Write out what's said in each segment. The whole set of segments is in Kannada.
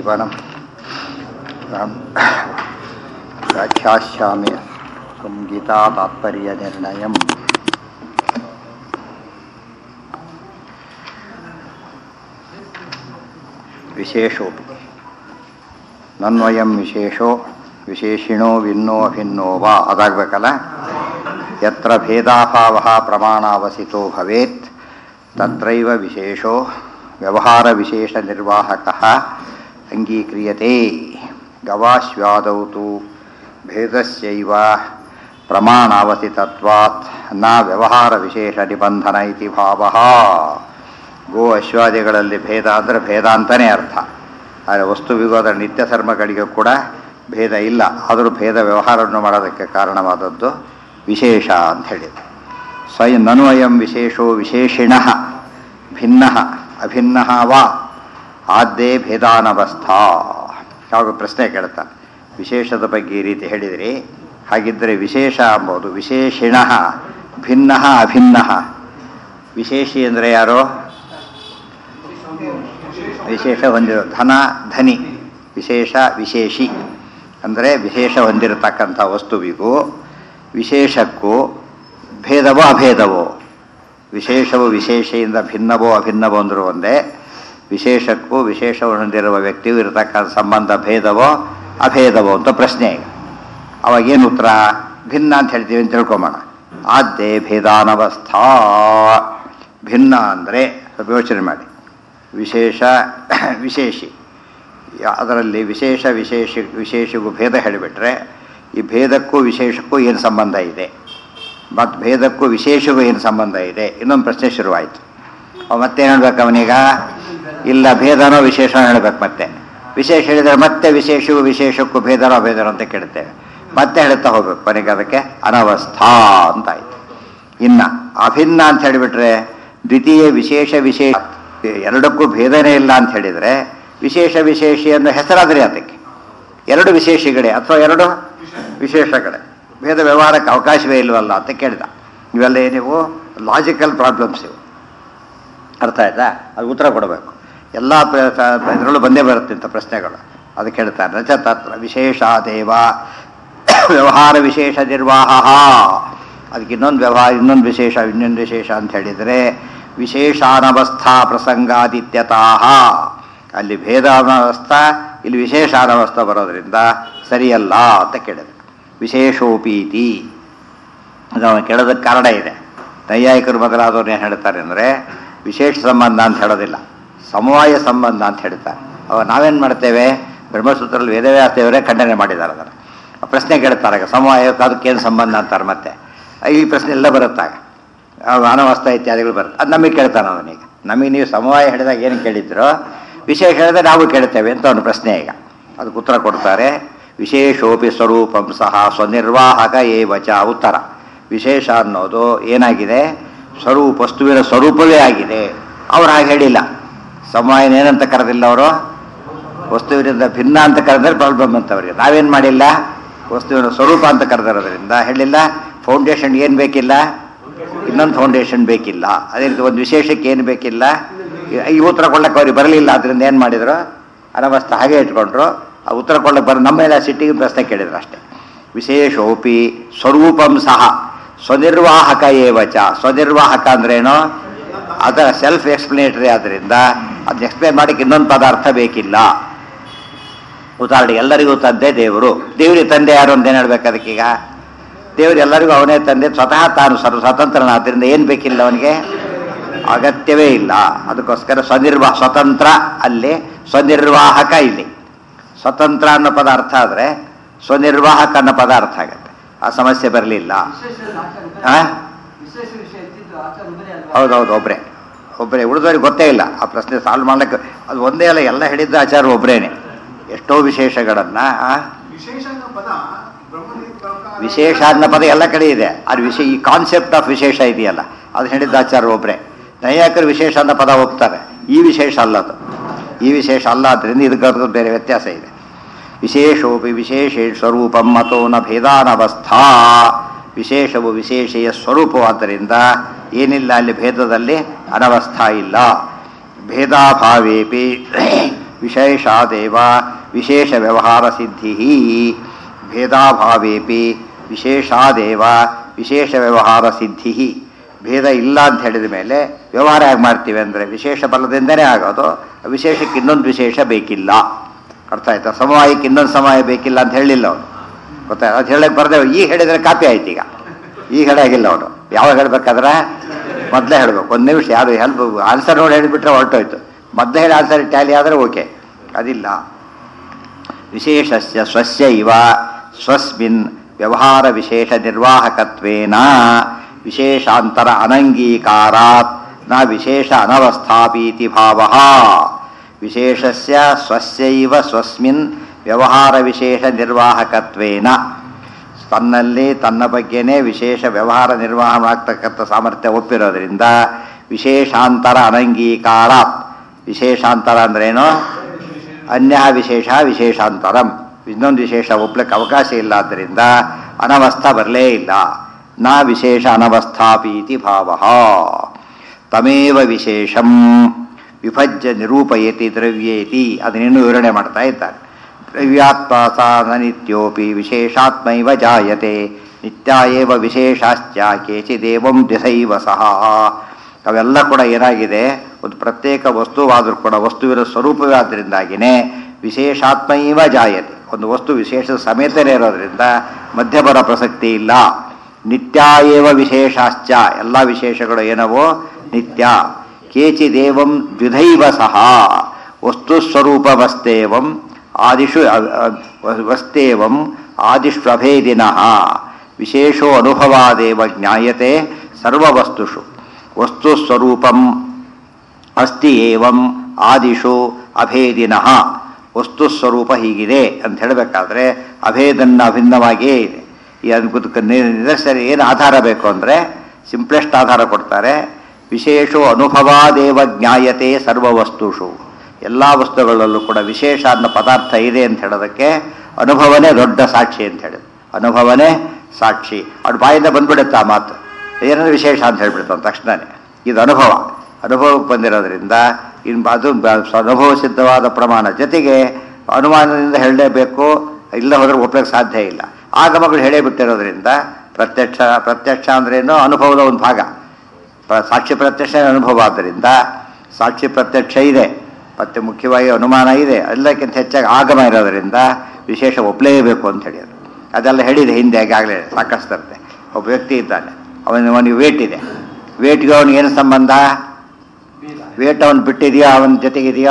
जीवनं व्याख्यास्यामि संगीतातात्पर्यनिर्णयम् विशेषोऽपि ನನ್ವಯಂ ವಿಶೇಷೋ ವಿಶೇಷಿಣೋ ವಿನ್ನೋ ಅಭಿನ್ನೋ ವಾ ಅದಾಗಬೇಕಲ್ಲ ಯತ್ರ ಭೇದಾಭಾವ ಪ್ರಮಾಣಾವಸಿತೋ ಭವೇತ್ ತತ್ರೈವ ವಿಶೇಷೋ ವ್ಯವಹಾರ ವಿಶೇಷ ನಿರ್ವಾಹಕ ಅಂಗೀಕ್ರಿಯತೆ ಗವಾಶ್ವಾದೌ ತು ಭೇದಸ್ಯೈವ ಪ್ರಮಾಣಾವಸಿತತ್ವಾತ್ ನ ವ್ಯವಹಾರ ವಿಶೇಷ ನಿಬಂಧನ ಇತಿ ಭಾವ ಗೋ ಅಶ್ವಾದಿಗಳಲ್ಲಿ ಭೇದ ಅಂದರೆ ಭೇದ ಅಂತಲೇ ಅರ್ಥ ಆದರೆ ವಸ್ತುವಿಗೂ ಅದರ ನಿತ್ಯ ಧರ್ಮಗಳಿಗೂ ಕೂಡ ಭೇದ ಇಲ್ಲ ಆದರೂ ಭೇದ ವ್ಯವಹಾರವನ್ನು ಮಾಡೋದಕ್ಕೆ ಕಾರಣವಾದದ್ದು ವಿಶೇಷ ಅಂತ ಹೇಳಿದೆ ಸ್ವಯಂ ನನ್ವಯಂ ವಿಶೇಷೋ ವಿಶೇಷಿಣ ಭಿನ್ನ ಅಭಿನ್ನ ವಾ ಆದ್ದೇ ಭೇದಾನವಸ್ಥಾ ಯಾವ ಪ್ರಶ್ನೆ ಕೇಳ್ತಾನೆ ವಿಶೇಷದ ಬಗ್ಗೆ ಈ ರೀತಿ ಹೇಳಿದಿರಿ ಹಾಗಿದ್ದರೆ ವಿಶೇಷ ಅಂಬೋದು ವಿಶೇಷಿಣ ಭಿನ್ನ ಅಭಿನ್ನ ವಿಶೇಷಿ ಅಂದರೆ ಯಾರೋ ವಿಶೇಷ ಹೊಂದಿರೋ ಧನ ಧನಿ ವಿಶೇಷ ವಿಶೇಷಿ ಅಂದರೆ ವಿಶೇಷ ಹೊಂದಿರತಕ್ಕಂಥ ವಸ್ತುವಿಗೂ ವಿಶೇಷಕ್ಕೂ ಭೇದವೋ ಅಭೇದವೋ ವಿಶೇಷವು ವಿಶೇಷೆಯಿಂದ ಭಿನ್ನವೋ ಅಭಿನ್ನವೋ ಅಂದರೂ ಒಂದೇ ವಿಶೇಷಕ್ಕೂ ವಿಶೇಷ ಹೊಂದಿರುವ ವ್ಯಕ್ತಿಗೂ ಇರತಕ್ಕಂಥ ಸಂಬಂಧ ಭೇದವೋ ಅಭೇದವೋ ಅಂತ ಪ್ರಶ್ನೆ ಈಗ ಅವಾಗೇನು ಉತ್ತರ ಭಿನ್ನ ಅಂತ ಹೇಳ್ತೀವಿ ಅಂತ ತಿಳ್ಕೊಂಬೋಣ ಆದ್ಯೆ ಭೇದಾನವಸ್ಥಾ ಭಿನ್ನ ಅಂದರೆ ಸ್ವಲ್ಪ ಯೋಚನೆ ಮಾಡಿ ವಿಶೇಷ ವಿಶೇಷಿ ಅದರಲ್ಲಿ ವಿಶೇಷ ವಿಶೇಷ ವಿಶೇಷಗೂ ಭೇದ ಹೇಳಿಬಿಟ್ರೆ ಈ ಭೇದಕ್ಕೂ ವಿಶೇಷಕ್ಕೂ ಏನು ಸಂಬಂಧ ಇದೆ ಮತ್ತು ಭೇದಕ್ಕೂ ವಿಶೇಷಗೂ ಏನು ಸಂಬಂಧ ಇದೆ ಇನ್ನೊಂದು ಪ್ರಶ್ನೆ ಶುರುವಾಯಿತು ಅವ ಮತ್ತೆ ಹೇಳ್ಬೇಕು ಅವನೀಗ ಇಲ್ಲ ಭೇದನೋ ವಿಶೇಷನೋ ಹೇಳ್ಬೇಕು ಮತ್ತೆ ವಿಶೇಷ ಹೇಳಿದರೆ ಮತ್ತೆ ವಿಶೇಷವು ವಿಶೇಷಕ್ಕೂ ಭೇದನೋ ಅಭೇದನೋ ಅಂತ ಕೇಳ್ತೇವೆ ಮತ್ತೆ ಹೇಳ್ತಾ ಹೋಗ್ಬೇಕು ಕೊನೆಗೆ ಅದಕ್ಕೆ ಅನವಸ್ಥಾ ಅಂತ ಆಯ್ತು ಇನ್ನು ಅಭಿನ್ನ ಅಂತ ಹೇಳಿಬಿಟ್ರೆ ದ್ವಿತೀಯ ವಿಶೇಷ ವಿಶೇಷ ಎರಡಕ್ಕೂ ಭೇದನೇ ಇಲ್ಲ ಅಂತ ಹೇಳಿದರೆ ವಿಶೇಷ ವಿಶೇಷಿ ಅನ್ನೋ ಹೆಸರಾದರೆ ಅದಕ್ಕೆ ಎರಡು ವಿಶೇಷಗಳೇ ಅಥವಾ ಎರಡು ವಿಶೇಷಗಳೇ ಭೇದ ವ್ಯವಹಾರಕ್ಕೆ ಅವಕಾಶವೇ ಇಲ್ವಲ್ಲ ಅಂತ ಕೇಳಿದ ಇವೆಲ್ಲ ನೀವು ಲಾಜಿಕಲ್ ಪ್ರಾಬ್ಲಮ್ಸ್ ಇವು ಅರ್ಥ ಆಯ್ತಾ ಅದು ಉತ್ತರ ಕೊಡಬೇಕು ಎಲ್ಲ ಇದರಲ್ಲೂ ಬಂದೇ ಬರುತ್ತೆ ಇಂಥ ಪ್ರಶ್ನೆಗಳು ಅದಕ್ಕೆ ಹೇಳ್ತಾರೆ ರಚ ತತ್ರ ವಿಶೇಷ ದೇವ ವ್ಯವಹಾರ ವಿಶೇಷ ನಿರ್ವಾಹ ಅದಕ್ಕೆ ಇನ್ನೊಂದು ವ್ಯವಹಾರ ಇನ್ನೊಂದು ವಿಶೇಷ ಇನ್ನೊಂದು ವಿಶೇಷ ಅಂತ ಹೇಳಿದರೆ ವಿಶೇಷಾನವಸ್ಥಾ ಪ್ರಸಂಗಾದಿತ್ಯತಃ ಅಲ್ಲಿ ಭೇದಾನವಸ್ಥಾ ಇಲ್ಲಿ ವಿಶೇಷಾನವಸ್ಥಾ ಬರೋದ್ರಿಂದ ಸರಿಯಲ್ಲ ಅಂತ ಕೇಳಿದೆ ವಿಶೇಷೋಪೀತಿ ಅದು ಅವನು ಕೇಳೋದಕ್ಕೆ ಕಾರಣ ಇದೆ ನೈಯಾಯಿಕರು ಮೊದಲಾದವ್ರು ಏನು ಹೇಳ್ತಾರೆ ಅಂದರೆ ವಿಶೇಷ ಸಂಬಂಧ ಅಂತ ಹೇಳೋದಿಲ್ಲ ಸಮವಾಯ ಸಂಬಂಧ ಅಂತ ಹೇಳ್ತಾರೆ ಅವಾಗ ನಾವೇನು ಮಾಡ್ತೇವೆ ಬ್ರಹ್ಮಸೂತ್ರದಲ್ಲಿ ವೇದವ್ಯಾಸದೇವರೇ ಖಂಡನೆ ಮಾಡಿದ್ದಾರೆ ಅದನ್ನು ಪ್ರಶ್ನೆ ಕೇಳ್ತಾರೆ ಸಮವಾಯಕ್ಕೆ ಅದಕ್ಕೇನು ಸಂಬಂಧ ಅಂತಾರೆ ಮತ್ತೆ ಈ ಪ್ರಶ್ನೆ ಎಲ್ಲ ಬರುತ್ತಾಗ ಅನವಸ್ಥಾ ಇತ್ಯಾದಿಗಳು ಬರುತ್ತೆ ಅದು ನಮಗೆ ಕೇಳ್ತಾನೆ ಅವನೀಗ ನಮಗೆ ನೀವು ಸಮವಾಯ ಹೇಳಿದಾಗ ಏನು ಕೇಳಿದ್ರೋ ವಿಶೇಷ ಹೇಳಿದ್ರೆ ನಾವು ಕೇಳ್ತೇವೆ ಅಂತ ಅವನು ಪ್ರಶ್ನೆ ಈಗ ಅದಕ್ಕೆ ಉತ್ತರ ಕೊಡ್ತಾರೆ ವಿಶೇಷೋಪಿ ಸ್ವರೂಪಂ ಸಹ ಸ್ವನಿರ್ವಾಹಕ ಏ ವಚ ಉತ್ತರ ವಿಶೇಷ ಅನ್ನೋದು ಏನಾಗಿದೆ ಸ್ವರೂಪ ವಸ್ತುವಿನ ಸ್ವರೂಪವೇ ಆಗಿದೆ ಅವ್ರು ಹಾಗೆ ಹೇಳಿಲ್ಲ ಸಮವಾಯನ ಏನಂತ ಕರೆದಿಲ್ಲ ಅವರು ವಸ್ತುವಿನಿಂದ ಭಿನ್ನ ಅಂತ ಕರೆದ್ರೆ ಪ್ರಾಬ್ಲಮ್ ಅಂತ ಅವರಿಗೆ ನಾವೇನು ಮಾಡಿಲ್ಲ ವಸ್ತುವಿನ ಸ್ವರೂಪ ಅಂತ ಕರೆದಿರೋದ್ರಿಂದ ಹೇಳಿಲ್ಲ ಫೌಂಡೇಶನ್ ಏನು ಬೇಕಿಲ್ಲ ಇನ್ನೊಂದು ಫೌಂಡೇಶನ್ ಬೇಕಿಲ್ಲ ಅದೇ ರೀತಿ ಒಂದು ವಿಶೇಷಕ್ಕೆ ಏನು ಬೇಕಿಲ್ಲ ಈ ಉತ್ತರ ಕೊಡಕ್ಕೆ ಅವ್ರಿಗೆ ಬರಲಿಲ್ಲ ಅದರಿಂದ ಏನು ಮಾಡಿದ್ರು ಅನವಸ್ಥ ಹಾಗೆ ಇಟ್ಕೊಂಡ್ರು ಆ ಉತ್ತರ ಕೊಡಕ್ಕೆ ಬರ ನಮ್ಮ ಮೇಲೆ ಸಿಟ್ಟಿಗೆ ಪ್ರಶ್ನೆ ಕೇಳಿದ್ರು ಅಷ್ಟೇ ವಿಶೇಷೋಪಿ ಸ್ವರೂಪಂ ಸಹ ಸ್ವನಿರ್ವಾಹಕ ಏವಚ ಸ್ವನಿರ್ವಾಹಕ ಅಂದ್ರೇನು ಅದರ ಸೆಲ್ಫ್ ಎಕ್ಸ್ಪ್ಲನೇಟರಿ ಆದ್ದರಿಂದ ಅದನ್ನ ಎಕ್ಸ್ಪ್ಲೇನ್ ಮಾಡೋಕ್ಕೆ ಇನ್ನೊಂದು ಪದಾರ್ಥ ಬೇಕಿಲ್ಲ ಉದಾಹರಣೆಗೆ ಎಲ್ಲರಿಗೂ ತಂದೆ ದೇವರು ದೇವರಿಗೆ ತಂದೆ ಯಾರು ಅಂತ ಏನು ಹೇಳ್ಬೇಕು ಅದಕ್ಕೀಗ ದೇವರು ಎಲ್ಲರಿಗೂ ಅವನೇ ತಂದೆ ಸ್ವತಃ ತಾನು ಸರ್ವ ಸ್ವತಂತ್ರನಾದ್ದರಿಂದ ಏನು ಬೇಕಿಲ್ಲ ಅವನಿಗೆ ಅಗತ್ಯವೇ ಇಲ್ಲ ಅದಕ್ಕೋಸ್ಕರ ಸ್ವನಿರ್ವಾಹ ಸ್ವತಂತ್ರ ಅಲ್ಲಿ ಸ್ವನಿರ್ವಾಹಕ ಇಲ್ಲಿ ಸ್ವತಂತ್ರ ಅನ್ನೋ ಪದ ಅರ್ಥ ಆದರೆ ಸ್ವನಿರ್ವಾಹಕ ಅನ್ನೋ ಪದ ಅರ್ಥ ಆಗುತ್ತೆ ಆ ಸಮಸ್ಯೆ ಬರಲಿಲ್ಲ ಹೌದೌದು ಒಬ್ಬರೇ ಒಬ್ಬರೇ ಉಳಿದವ್ರಿಗೆ ಗೊತ್ತೇ ಇಲ್ಲ ಆ ಪ್ರಶ್ನೆ ಸಾಲ್ವ್ ಮಾಡ್ಲಿಕ್ಕೆ ಅದು ಒಂದೇ ಅಲ್ಲ ಎಲ್ಲ ಹೇಳಿದ್ದ ಆಚಾರ ಒಬ್ಬರೇನೆ ಎಷ್ಟೋ ವಿಶೇಷಗಳನ್ನು ವಿಶೇಷ ಅನ್ನೋ ಪದ ಎಲ್ಲ ಕಡೆ ಇದೆ ಅದು ವಿಶೇಷ ಈ ಕಾನ್ಸೆಪ್ಟ್ ಆಫ್ ವಿಶೇಷ ಇದೆಯಲ್ಲ ಅದು ಹೇಳಿದ್ದ ಆಚಾರ ಒಬ್ಬರೇ ನೈಯಾಕರು ವಿಶೇಷ ಅನ್ನೋ ಪದ ಹೋಗ್ತಾರೆ ಈ ವಿಶೇಷ ಅಲ್ಲ ಅದು ಈ ವಿಶೇಷ ಅಲ್ಲ ಆದ್ದರಿಂದ ಇದಕ್ಕೆ ಬೇರೆ ವ್ಯತ್ಯಾಸ ಇದೆ ವಿಶೇಷೋಪಿ ವಿಶೇಷೇ ಸ್ವರೂಪಂ ಮತೋ ನ ಭೇದಾನವಸ್ಥಾ ವಿಶೇಷವು ವಿಶೇಷೆಯ ಸ್ವರೂಪವಾದ್ದರಿಂದ ಏನಿಲ್ಲ ಅಲ್ಲಿ ಭೇದದಲ್ಲಿ ಅನವಸ್ಥಾ ಇಲ್ಲ ಭೇದಾಭಾವೇಪಿ ವಿಶೇಷಾದೇವ ವಿಶೇಷ ವ್ಯವಹಾರ ಸಿದ್ಧಿ ಭೇದಾಭಾವೇಪಿ ವಿಶೇಷಾದೇವ ವಿಶೇಷ ವ್ಯವಹಾರ ಸಿದ್ಧಿ ಭೇದ ಇಲ್ಲ ಅಂತ ಹೇಳಿದ ಮೇಲೆ ವ್ಯವಹಾರ ಹೇಗೆ ಮಾಡ್ತೀವಿ ಅಂದರೆ ವಿಶೇಷ ಬಲದಿಂದನೇ ಆಗೋದು ವಿಶೇಷಕ್ಕೆ ಇನ್ನೊಂದು ವಿಶೇಷ ಬೇಕಿಲ್ಲ ಅರ್ಥ ಆಯ್ತಾ ಸಮವಾಯಕ್ಕೆ ಇನ್ನೊಂದು ಸಮಯ ಬೇಕಿಲ್ಲ ಅಂತ ಹೇಳಿಲ್ಲ ಅವನು ಗೊತ್ತಾ ಅದು ಹೇಳಕ್ಕೆ ಬರದೆ ಈಗ ಹೇಳಿದರೆ ಕಾಪಿ ಆಯ್ತು ಈಗ ಈಗ ಹೇಳಾಗಿಲ್ಲ ಅವನು ಯಾವಾಗ ಹೇಳ್ಬೇಕಾದ್ರೆ ಮೊದಲೇ ಹೇಳ್ಬೇಕು ಒಂದು ನಿಮಿಷ ಯಾರು ಹೆಲ್ಪ್ ಆನ್ಸರ್ ನೋಡಿ ಹೇಳಿಬಿಟ್ರೆ ಹೊರಟೋಯ್ತು ಮೊದಲೇ ಹೇಳಿ ಆನ್ಸರ್ ಟ್ಯಾಲಿ ಆದರೆ ಓಕೆ ಅದಿಲ್ಲ ವಿಶೇಷಸ್ಯ ಸ್ವಸ್ಯ ಇವ ಸ್ವಸ್ಮಿನ್ ವ್ಯವಹಾರ ವಿಶೇಷ ನಿರ್ವಾಹಕತ್ವೇನ ವಿಶೇಷಾಂತರ ಅನಂಗೀಕಾರಾತ್ ನ ವಿಶೇಷ ಅನವಸ್ಥಾಪೀತಿ ಭಾವ ವಿಶೇಷಸ್ಯ ಸ್ವಸ್ಯೈವ ಸ್ವಸ್ಮಿನ್ ವ್ಯವಹಾರ ವಿಶೇಷ ನಿರ್ವಾಹಕತ್ವೇನ ತನ್ನಲ್ಲಿ ತನ್ನ ಬಗ್ಗೆನೇ ವಿಶೇಷ ವ್ಯವಹಾರ ನಿರ್ವಹಣೆ ಆಗ್ತಕ್ಕಂಥ ಸಾಮರ್ಥ್ಯ ಒಪ್ಪಿರೋದ್ರಿಂದ ವಿಶೇಷಾಂತರ ಅನಂಗೀಕಾರಾತ್ ವಿಶೇಷಾಂತರ ಅಂದ್ರೇನು ಅನ್ಯ ವಿಶೇಷ ವಿಶೇಷಾಂತರಂ ಇನ್ನೊಂದು ವಿಶೇಷ ಒಪ್ಲಿಕ್ಕೆ ಅವಕಾಶ ಇಲ್ಲ ಆದ್ದರಿಂದ ಅನವಸ್ಥಾ ಬರಲೇ ಇಲ್ಲ ನ ವಿಶೇಷ ಅನವಸ್ಥಾಪೀತಿ ಭಾವ ತಮೇವ ವಿಶೇಷಂ ವಿಭಜ್ಯ ನಿರೂಪಯತಿ ದ್ರವ್ಯೇತಿ ಅದನ್ನೇನು ವಿವರಣೆ ಮಾಡ್ತಾ ಇದ್ದಾರೆ ದ್ರವ್ಯಾತ್ಮ ನಿತ್ಯೋಪಿ ವಿಶೇಷಾತ್ಮೈವ ಜಾಯತೆ ನಿತ್ಯ ಏವ ವಿಶೇಷಾಶ್ಚ ಕೇಚಿದೇವಂ ದಿಸೈವ ಸಹ ಅವೆಲ್ಲ ಕೂಡ ಏನಾಗಿದೆ ಒಂದು ಪ್ರತ್ಯೇಕ ವಸ್ತುವಾದರೂ ಕೂಡ ವಸ್ತುವಿನ ಸ್ವರೂಪವೇ ಆದ್ದರಿಂದಾಗಿಯೇ ವಿಶೇಷಾತ್ಮೈವ ಜಾಯತೆ ಒಂದು ವಸ್ತು ವಿಶೇಷ ಸಮೇತನೇ ಇರೋದ್ರಿಂದ ಮಧ್ಯಬರ ಪ್ರಸಕ್ತಿ ಇಲ್ಲ ನಿತ್ಯ ಏವ ವಿಶೇಷಾಶ್ಚ ಎಲ್ಲ ವಿಶೇಷಗಳು ಏನವೋ ನಿತ್ಯ ಕೇಚಿದೇವಂ ದ್ವಿಧೈವ ಸಹ ವಸ್ತು ಸ್ವರೂಪವಸ್ತೇವಂ ಆದಿಷು ವಸ್ತೇವಂ ಆದಿಷು ಅಭೇದಿನಃ ವಿಶೇಷೋ ಅನುಭವಾದೇವ ಜ್ಞಾಯತೆ ಸರ್ವವಸ್ತುಷು ವಸ್ತು ಸ್ವರೂಪಂ ಅಸ್ತಿ ಏವಂ ಆದಿಷು ಅಭೇದಿನಃ ವಸ್ತು ಸ್ವರೂಪ ಹೀಗಿದೆ ಅಂತ ಹೇಳಬೇಕಾದ್ರೆ ಅಭೇದನ್ನ ಅಭಿನ್ನವಾಗಿಯೇ ಇದೆ ಈ ಅದಕ್ಕೆ ನಿದರ್ಶನ ಏನು ಆಧಾರ ಬೇಕು ಅಂದರೆ ಸಿಂಪ್ಲೆಸ್ಟ್ ಆಧಾರ ಕೊಡ್ತಾರೆ ವಿಶೇಷೋ ಅನುಭವಾದೇವ ಜ್ಞಾಯತೆ ಸರ್ವವಸ್ತುಷು ಎಲ್ಲ ವಸ್ತುಗಳಲ್ಲೂ ಕೂಡ ವಿಶೇಷ ಅನ್ನೋ ಪದಾರ್ಥ ಇದೆ ಅಂತ ಹೇಳೋದಕ್ಕೆ ಅನುಭವನೇ ದೊಡ್ಡ ಸಾಕ್ಷಿ ಅಂತ ಹೇಳಿ ಅನುಭವನೇ ಸಾಕ್ಷಿ ಅವ್ರ ಬಾಯಿಂದ ಬಂದ್ಬಿಡುತ್ತೆ ಆ ಮಾತು ಏನಾದ್ರು ವಿಶೇಷ ಅಂತ ಹೇಳ್ಬಿಡ್ತಾನೆ ತಕ್ಷಣನೇ ಇದು ಅನುಭವ ಅನುಭವಕ್ಕೆ ಬಂದಿರೋದ್ರಿಂದ ಇನ್ನು ಅದು ಅನುಭವ ಸಿದ್ಧವಾದ ಪ್ರಮಾಣ ಜೊತೆಗೆ ಅನುಮಾನದಿಂದ ಹೇಳಲೇಬೇಕು ಇಲ್ಲ ಹೋದ್ರೆ ಒಪ್ಪಲಿಕ್ಕೆ ಸಾಧ್ಯ ಇಲ್ಲ ಆಗಮಗಳು ಹೇಳೇ ಬಿಟ್ಟಿರೋದ್ರಿಂದ ಪ್ರತ್ಯಕ್ಷ ಪ್ರತ್ಯಕ್ಷ ಅಂದ್ರೇನು ಅನುಭವದ ಒಂದು ಭಾಗ ಸಾಕ್ಷಿ ಪ್ರತ್ಯಕ್ಷ ಅನುಭವ ಆದ್ದರಿಂದ ಸಾಕ್ಷಿ ಪ್ರತ್ಯಕ್ಷ ಇದೆ ಮತ್ತು ಮುಖ್ಯವಾಗಿ ಅನುಮಾನ ಇದೆ ಎಲ್ಲಕ್ಕಿಂತ ಹೆಚ್ಚಾಗಿ ಆಗಮ ಇರೋದರಿಂದ ವಿಶೇಷ ಒಪ್ಪಲೇಬೇಕು ಅಂತ ಹೇಳಿದ್ರು ಅದೆಲ್ಲ ಹೇಳಿದೆ ಹಿಂದೆ ಈಗಾಗಲೇ ಸಾಕಷ್ಟು ಇರುತ್ತೆ ಒಬ್ಬ ವ್ಯಕ್ತಿ ಇದ್ದಾನೆ ಅವನ ಅವನಿಗೆ ವೇಟ್ ಇದೆ ವೇಟ್ಗೆ ಅವನಿಗೆ ಏನು ಸಂಬಂಧ ವೇಟ್ ಅವನು ಬಿಟ್ಟಿದೆಯಾ ಅವನ ಜೊತೆಗಿದೆಯಾ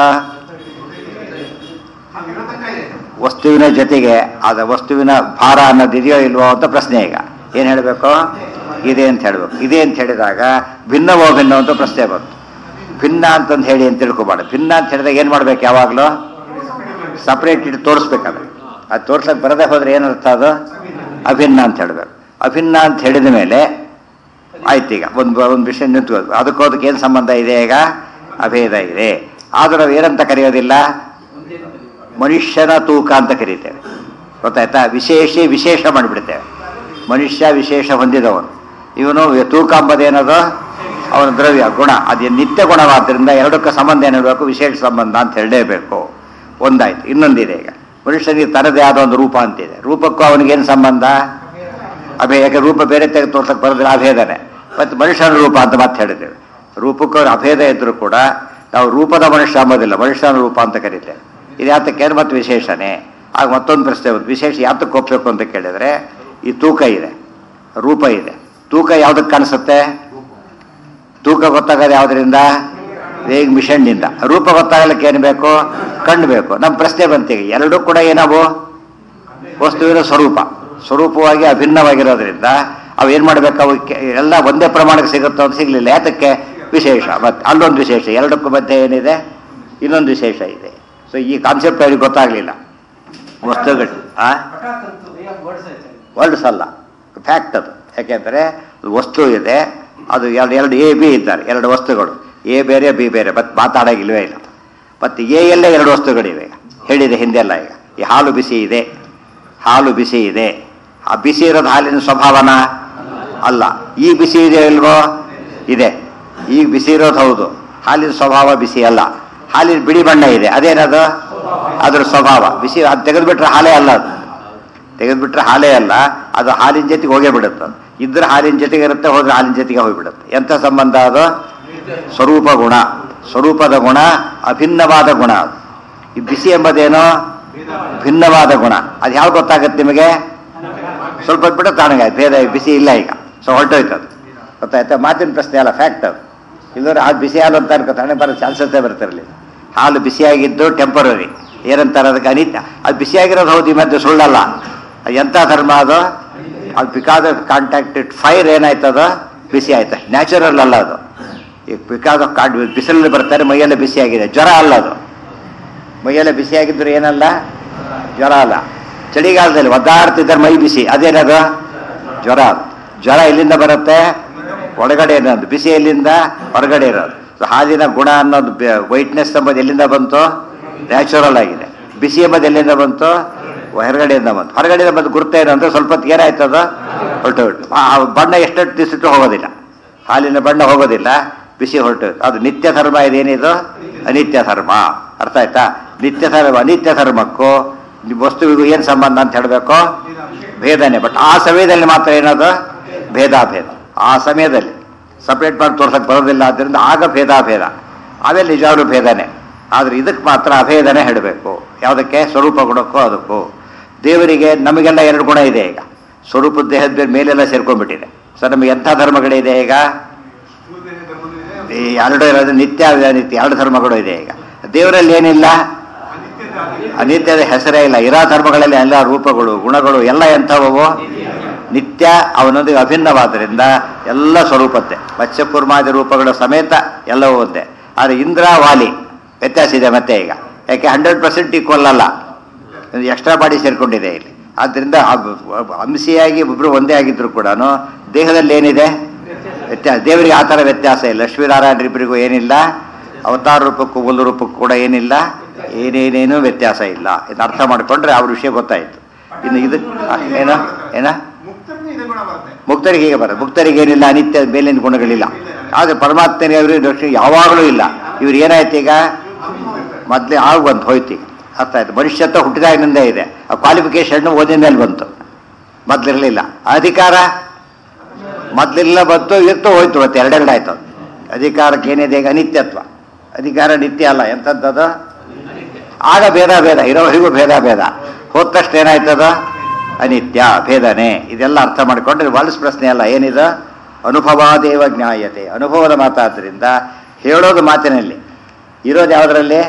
ವಸ್ತುವಿನ ಜೊತೆಗೆ ಅದ ವಸ್ತುವಿನ ಭಾರ ಅನ್ನೋದಿದೆಯೋ ಇಲ್ವೋ ಅಂತ ಪ್ರಶ್ನೆ ಈಗ ಏನು ಹೇಳಬೇಕು ಇದೆ ಅಂತ ಹೇಳಬೇಕು ಇದೆ ಅಂತ ಹೇಳಿದಾಗ ಭಿನ್ನವೋ ಭಿನ್ನ ಅಂತ ಪ್ರಶ್ನೆ ಬಂತು ಭಿನ್ನ ಅಂತಂದು ಹೇಳಿ ಅಂತ ತಿಳ್ಕೊಬಾರ್ದು ಭಿನ್ನ ಅಂತ ಹೇಳಿದಾಗ ಏನು ಮಾಡ್ಬೇಕು ಯಾವಾಗಲೂ ಸಪ್ರೇಟ್ ಇಟ್ಟು ತೋರಿಸ್ಬೇಕಾದ್ರೆ ಅದು ತೋರ್ಸಕ್ಕೆ ಬರದೇ ಹೋದ್ರೆ ಏನರ್ಥ ಅದು ಅಭಿನ್ನ ಅಂತ ಹೇಳಬೇಕು ಅಭಿನ್ನ ಅಂತ ಹೇಳಿದ ಮೇಲೆ ಆಯ್ತು ಈಗ ಒಂದು ಒಂದು ವಿಷಯ ನಿಂತು ಅದಕ್ಕೂ ಅದಕ್ಕೆ ಏನು ಸಂಬಂಧ ಇದೆ ಈಗ ಅಭೇದ ಇದೆ ಆದರೂ ನಾವು ಏನಂತ ಕರೆಯೋದಿಲ್ಲ ಮನುಷ್ಯನ ತೂಕ ಅಂತ ಕರೀತೇವೆ ಗೊತ್ತಾಯ್ತಾ ವಿಶೇಷ ವಿಶೇಷ ಮಾಡಿಬಿಡ್ತೇವೆ ಮನುಷ್ಯ ವಿಶೇಷ ಹೊಂದಿದವನು ಇವನು ತೂಕ ಅಂಬದೇನದು ಅವನ ದ್ರವ್ಯ ಗುಣ ಅದು ನಿತ್ಯ ಗುಣವಾದ್ದರಿಂದ ಎರಡಕ್ಕೂ ಸಂಬಂಧ ಏನಿರಬೇಕು ವಿಶೇಷ ಸಂಬಂಧ ಅಂತ ಹೇಳಲೇಬೇಕು ಒಂದಾಯ್ತು ಇನ್ನೊಂದಿದೆ ಈಗ ಮನುಷ್ಯನಿಗೆ ತನ್ನದೇ ಆದ ಒಂದು ರೂಪ ಅಂತಿದೆ ರೂಪಕ್ಕೂ ಅವನಿಗೇನು ಸಂಬಂಧ ಅಭೇ ಯಾಕೆ ರೂಪ ಬೇರೆ ತೆಗೆದು ತೋರ್ಸಕ್ಕೆ ಬರೋದಿಲ್ಲ ಅಭೇದನೆ ಮತ್ತು ಮನುಷ್ಯನ ರೂಪ ಅಂತ ಮತ್ತೆ ಹೇಳಿದ್ದೇವೆ ರೂಪಕ್ಕೂ ಅಭೇದ ಇದ್ರೂ ಕೂಡ ನಾವು ರೂಪದ ಮನುಷ್ಯ ಅಂಬೋದಿಲ್ಲ ಮನುಷ್ಯನ ರೂಪ ಅಂತ ಕರಿತೇವೆ ಇದು ಯಾತಕ್ಕೆ ಮತ್ತು ವಿಶೇಷನೇ ಆಗ ಮತ್ತೊಂದು ಪ್ರಶ್ನೆ ಬಂತು ವಿಶೇಷ ಯಾತಕ್ಕೆ ಒಪ್ಪಬೇಕು ಅಂತ ಕೇಳಿದರೆ ಈ ತೂಕ ಇದೆ ರೂಪ ಇದೆ ತೂಕ ಯಾವುದಕ್ಕೆ ಕಾಣಿಸುತ್ತೆ ತೂಕ ಗೊತ್ತಾಗೋದು ಯಾವುದರಿಂದ ವೇಗ್ ಮಿಷನ್ನಿಂದ ರೂಪ ಗೊತ್ತಾಗಲಿಕ್ಕೆ ಏನು ಬೇಕು ಕಣ್ಣು ಬೇಕು ನಮ್ಮ ಪ್ರಶ್ನೆ ಬಂತೀಗ ಎರಡೂ ಕೂಡ ಏನವು ವಸ್ತುವಿನ ಸ್ವರೂಪ ಸ್ವರೂಪವಾಗಿ ಅಭಿನ್ನವಾಗಿರೋದ್ರಿಂದ ಅವು ಏನು ಮಾಡಬೇಕು ಅವಕ್ಕೆ ಎಲ್ಲ ಒಂದೇ ಪ್ರಮಾಣಕ್ಕೆ ಸಿಗುತ್ತೋ ಅಂತ ಸಿಗಲಿಲ್ಲ ಯಾತಕ್ಕೆ ವಿಶೇಷ ಮತ್ತು ಅಲ್ಲೊಂದು ವಿಶೇಷ ಎರಡಕ್ಕೂ ಮಧ್ಯೆ ಏನಿದೆ ಇನ್ನೊಂದು ವಿಶೇಷ ಇದೆ ಸೊ ಈ ಕಾನ್ಸೆಪ್ಟ್ ಅವ್ರಿಗೆ ಗೊತ್ತಾಗಲಿಲ್ಲ ವಸ್ತುಗಳು ಆ ವರ್ಡ್ಸ್ ಅಲ್ಲ ಫ್ಯಾಕ್ಟ್ ಅದು ಯಾಕೆಂದರೆ ವಸ್ತು ಇದೆ ಅದು ಎರಡು ಎರಡು ಎ ಬಿ ಇದ್ದಾರೆ ಎರಡು ವಸ್ತುಗಳು ಎ ಬೇರೆ ಬಿ ಬೇರೆ ಬಟ್ ಮಾತಾಡೋಗಿಲ್ವೇ ಇಲ್ಲ ಮತ್ತು ಎ ಎಲ್ಲೇ ಎರಡು ವಸ್ತುಗಳಿವೆ ಹೇಳಿದೆ ಹಿಂದೆಲ್ಲ ಈಗ ಈ ಹಾಲು ಬಿಸಿ ಇದೆ ಹಾಲು ಬಿಸಿ ಇದೆ ಆ ಬಿಸಿ ಇರೋದು ಹಾಲಿನ ಸ್ವಭಾವನ ಅಲ್ಲ ಈ ಬಿಸಿ ಇದೆ ಇಲ್ವೋ ಇದೆ ಈಗ ಬಿಸಿ ಇರೋದು ಹೌದು ಹಾಲಿನ ಸ್ವಭಾವ ಬಿಸಿ ಅಲ್ಲ ಹಾಲಿನ ಬಿಳಿ ಬಣ್ಣ ಇದೆ ಅದೇನದು ಅದ್ರ ಸ್ವಭಾವ ಬಿಸಿ ಅದು ತೆಗೆದುಬಿಟ್ರೆ ಹಾಲೇ ಅಲ್ಲ ಅದು ತೆಗೆದುಬಿಟ್ರೆ ಹಾಲೇ ಅಲ್ಲ ಅದು ಹಾಲಿನ ಜೊತೆಗೆ ಹೋಗೇ ಬಿಡುತ್ತೆ ಅದು. ಇದ್ರೆ ಹಾಲಿನ ಜೊತೆಗೆ ಇರುತ್ತೆ ಹೋದ್ರೆ ಹಾಲಿನ ಜೊತೆಗೆ ಹೋಗಿಬಿಡುತ್ತೆ ಎಂಥ ಸಂಬಂಧ ಅದು ಸ್ವರೂಪ ಗುಣ ಸ್ವರೂಪದ ಗುಣ ಅಭಿನ್ನವಾದ ಗುಣ ಅದು ಈ ಬಿಸಿ ಎಂಬುದೇನೋ ಭಿನ್ನವಾದ ಗುಣ ಅದು ಯಾವ್ದು ಗೊತ್ತಾಗುತ್ತೆ ನಿಮಗೆ ಸ್ವಲ್ಪ ಹೊತ್ತು ಬಿಟ್ಟು ತಾಣಗಾಯ್ತು ಭೇದ ಬಿಸಿ ಇಲ್ಲ ಈಗ ಸೊ ಹೊರಟೋಯ್ತು ಅದು ಗೊತ್ತಾಯ್ತಾ ಮಾತಿನ ಪ್ರಶ್ನೆ ಅಲ್ಲ ಫ್ಯಾಕ್ಟ್ ಅದು ಇಲ್ಲದ್ರೆ ಅದು ಬಿಸಿ ಹಾಲು ಅಂತ ಅನ್ಕೋತ ಹಣೆ ಬರೋ ಚಾನ್ಸಸ್ಸೇ ಬರ್ತಿರಲಿ ಹಾಲು ಬಿಸಿಯಾಗಿದ್ದು ಟೆಂಪರರಿ ಏನಂತಾರೆ ಅದಕ್ಕೆ ಅನಿತ್ಯ ಅದು ಬಿಸಿಯಾಗಿರೋದು ಹೌದು ಈ ಮಧ್ಯೆ ಸುಳ್ಳಲ್ಲ ಅದು ಎಂಥ ಧರ್ಮ ಅದು ಅದು ಬಿಕಾಸ್ ಆಫ್ ಕಾಂಟ್ಯಾಕ್ಟೆಡ್ ಫೈರ್ ಏನಾಯ್ತದ ಬಿಸಿ ಆಯ್ತು ನ್ಯಾಚುರಲ್ ಅಲ್ಲ ಅದು ಈಗ ಬಿಕಾಸ್ ಆಫ್ ಕಾಂಟ್ ಬಿಸಿಲಲ್ಲಿ ಬರ್ತಾರೆ ಮೈಯೆಲ್ಲ ಬಿಸಿಯಾಗಿದೆ ಜ್ವರ ಅಲ್ಲ ಅದು ಮೈಯೆಲ್ಲ ಬಿಸಿಯಾಗಿದ್ರು ಏನಲ್ಲ ಜ್ವರ ಅಲ್ಲ ಚಳಿಗಾಲದಲ್ಲಿ ಒದ್ದಾಡ್ತಿದ್ದಾರೆ ಮೈ ಬಿಸಿ ಅದೇನದು ಜ್ವರ ಅದು. ಜ್ವರ ಎಲ್ಲಿಂದ ಬರುತ್ತೆ ಒಳಗಡೆ ಇರೋದು ಬಿಸಿ ಎಲ್ಲಿಂದ ಹೊರಗಡೆ ಇರೋದು So ಹಾಲಿನ ಗುಣ ಅನ್ನೋದು ವೈಟ್ನೆಸ್ ಎಂಬುದು ಎಲ್ಲಿಂದ ಬಂತು ನ್ಯಾಚುರಲ್ ಆಗಿದೆ ಬಿಸಿ ಎಂಬುದು ಎಲ್ಲಿಂದ ಬಂತು ಹೊರಗಡೆಯಿಂದ ಬಂತು ಹೊರಗಡೆಯಿಂದ ಬಂದು ಗುರುತೇನು ಅಂದ್ರೆ ಸ್ವಲ್ಪ ಹೊತ್ತಿಗೆ ಏನಾಯ್ತದ ಹೊರಟು ಹೊರಟು ಆ ಆ ಬಣ್ಣ ಎಷ್ಟೆಷ್ಟು ದಿವಸಟ್ಟು ಹೋಗೋದಿಲ್ಲ ಹಾಲಿನ ಬಣ್ಣ ಹೋಗೋದಿಲ್ಲ ಬಿಸಿ ಹೊರಟು ಅದು ನಿತ್ಯ ಧರ್ಮ ಇದೇನಿದು ಅನಿತ್ಯ ಧರ್ಮ ಅರ್ಥ ಆಯ್ತಾ ನಿತ್ಯ ಧರ್ಮ ಅನಿತ್ಯ ಧರ್ಮಕ್ಕೂ ಈ ವಸ್ತುವಿಗೂ ಏನು ಸಂಬಂಧ ಅಂತ ಹೇಳಬೇಕು ಭೇದನೆ ಬಟ್ ಆ ಸಮಯದಲ್ಲಿ ಮಾತ್ರ ಏನದು ಭೇದಾಭೇದ ಆ ಸಮಯದಲ್ಲಿ ಸಪ್ರೇಟ್ ಮಾಡಿ ತೋರ್ಸಕ್ಕೆ ಬರೋದಿಲ್ಲ ಆದ್ದರಿಂದ ಆಗ ಭೇದಾಭೇದ ಆಮೇಲೆ ನಿಜವಾಗ್ಲೂ ಭೇದನೆ ಆದ್ರೆ ಇದಕ್ಕೆ ಮಾತ್ರ ಅಭೇದನೆ ಹೇಳಬೇಕು ಯಾವುದಕ್ಕೆ ಸ್ವರೂಪ ಗುಣಕ್ಕೂ ಅದಕ್ಕೂ ದೇವರಿಗೆ ನಮಗೆಲ್ಲ ಎರಡು ಗುಣ ಇದೆ ಈಗ ಸ್ವರೂಪದ ದೇಹದ ಬೇರೆ ಮೇಲೆಲ್ಲ ಸೇರ್ಕೊಂಡ್ಬಿಟ್ಟಿದೆ ಸರ್ ನಮಗೆ ಎಂಥ ಧರ್ಮಗಳಿದೆ ಈಗ ಈ ಎರಡು ಇರೋದು ನಿತ್ಯ ಅನಿತ್ಯ ಎರಡು ಧರ್ಮಗಳು ಇದೆ ಈಗ ದೇವರಲ್ಲಿ ಏನಿಲ್ಲ ಅನಿತ್ಯದ ಹೆಸರೇ ಇಲ್ಲ ಇರಾ ಧರ್ಮಗಳಲ್ಲಿ ಎಲ್ಲ ರೂಪಗಳು ಗುಣಗಳು ಎಲ್ಲ ಎಂಥವು ನಿತ್ಯ ಅವನೊಂದಿಗೆ ಅಭಿನ್ನವಾದ್ದರಿಂದ ಎಲ್ಲ ಸ್ವರೂಪದ್ದೇ ಮತ್ಸ್ಯಕೂರ್ಮಾದಿ ರೂಪಗಳ ಸಮೇತ ಎಲ್ಲವೂ ಒಂದೇ ಆದರೆ ಇಂದ್ರ ವಾಲಿ ವ್ಯತ್ಯಾಸ ಇದೆ ಮತ್ತೆ ಈಗ ಯಾಕೆ ಹಂಡ್ರೆಡ್ ಪರ್ಸೆಂಟ್ ಈಕ್ವಲ್ ಅಲ್ಲ ಎಕ್ಸ್ಟ್ರಾ ಬಾಡಿ ಸೇರ್ಕೊಂಡಿದೆ ಇಲ್ಲಿ ಆದ್ದರಿಂದ ಅಬ್- ಅಂಶಿಯಾಗಿ ಒಬ್ರು ಒಂದೇ ಆಗಿದ್ರು ಕೂಡ ದೇಹದಲ್ಲಿ ಏನಿದೆ ವ್ಯತ್ಯಾಸ ದೇವರಿಗೆ ಆ ಥರ ವ್ಯತ್ಯಾಸ ಇಲ್ಲ ಲಕ್ಷ್ಮೀನಾರಾಯಣರಿಬ್ಬರಿಗೂ ಏನಿಲ್ಲ ಅವತಾರ ರೂಪಕ್ಕೂ ಒಂದು ರೂಪಕ್ಕೂ ಕೂಡ ಏನಿಲ್ಲ ಏನೇನೇನೂ ವ್ಯತ್ಯಾಸ ಇಲ್ಲ ಇದು ಅರ್ಥ ಮಾಡಿಕೊಂಡ್ರೆ ಅವ್ರ ವಿಷಯ ಗೊತ್ತಾಯ್ತು ಇನ್ನು ಇದು ಆ, ಏನ ಏನ ಮುಕ್ತರಿಗೆ ಇದು ಗುಣ ಬರುತ್ತೆ ಮುಕ್ತರಿಗೆ ಹೀಗೆ ಬರೋದು ಮುಕ್ತರಿಗೆ ಏನಿಲ್ಲ ಅನಿತ್ಯ ಮೇಲಿನ ಗುಣಗಳಿಲ್ಲ ಆದರೆ ಪರಮಾತ್ಮನಿಗೆ ಅವರು ದಕ್ಷಿಣ ಯಾವಾಗಲೂ ಇಲ್ಲ ಇವ್ರು ಏನಾಯ್ತು ಈಗ ಮೊದಲೇ ಆಗ ಬಂತು ಹೋಯ್ತು ಈಗ ಅರ್ಥ ಆಯ್ತು ಮನುಷ್ಯತ್ವ ಹುಟ್ಟಿದಾಗಿನಿಂದ ಇದೆ ಆ ಕ್ವಾಲಿಫಿಕೇಶನ್ ಓದಿನ ಮೇಲೆ ಬಂತು ಮೊದಲಿರಲಿಲ್ಲ ಅಧಿಕಾರ ಮೊದಲೆಲ್ಲ ಬಂತು ಇರ್ತೋ ಹೋಯ್ತು ಮತ್ತೆ ಎರಡೆರಡು ಆಯ್ತು ಅದು. ಅಧಿಕಾರಕ್ಕೆ ಏನಿದೆ ಈಗ ಅನಿತ್ಯತ್ವ ಅಧಿಕಾರ ನಿತ್ಯ ಅಲ್ಲ ಎಂಥದ್ದದು ಆಗ ಭೇದ ಭೇದ ಇರೋವರೆಗೂ ಭೇದ ಭೇದ ಹೋದ ತಕ್ಷಣ ಏನಾಯ್ತದ ಅನಿತ್ಯ ಭೇದನೆ ಇದೆಲ್ಲ ಅರ್ಥ ಮಾಡಿಕೊಂಡ್ರೆ ವಲ್ಸ್ ಪ್ರಶ್ನೆ ಅಲ್ಲ ಏನಿದು ಅನುಭವಾದೇವ ಜ್ಞಾಯತೆ ಅನುಭವದ ಮಾತಾದ್ರಿಂದ ಹೇಳೋದು ಮಾತಿನಲ್ಲಿ ಇರೋದು ಯಾವುದರಲ್ಲಿ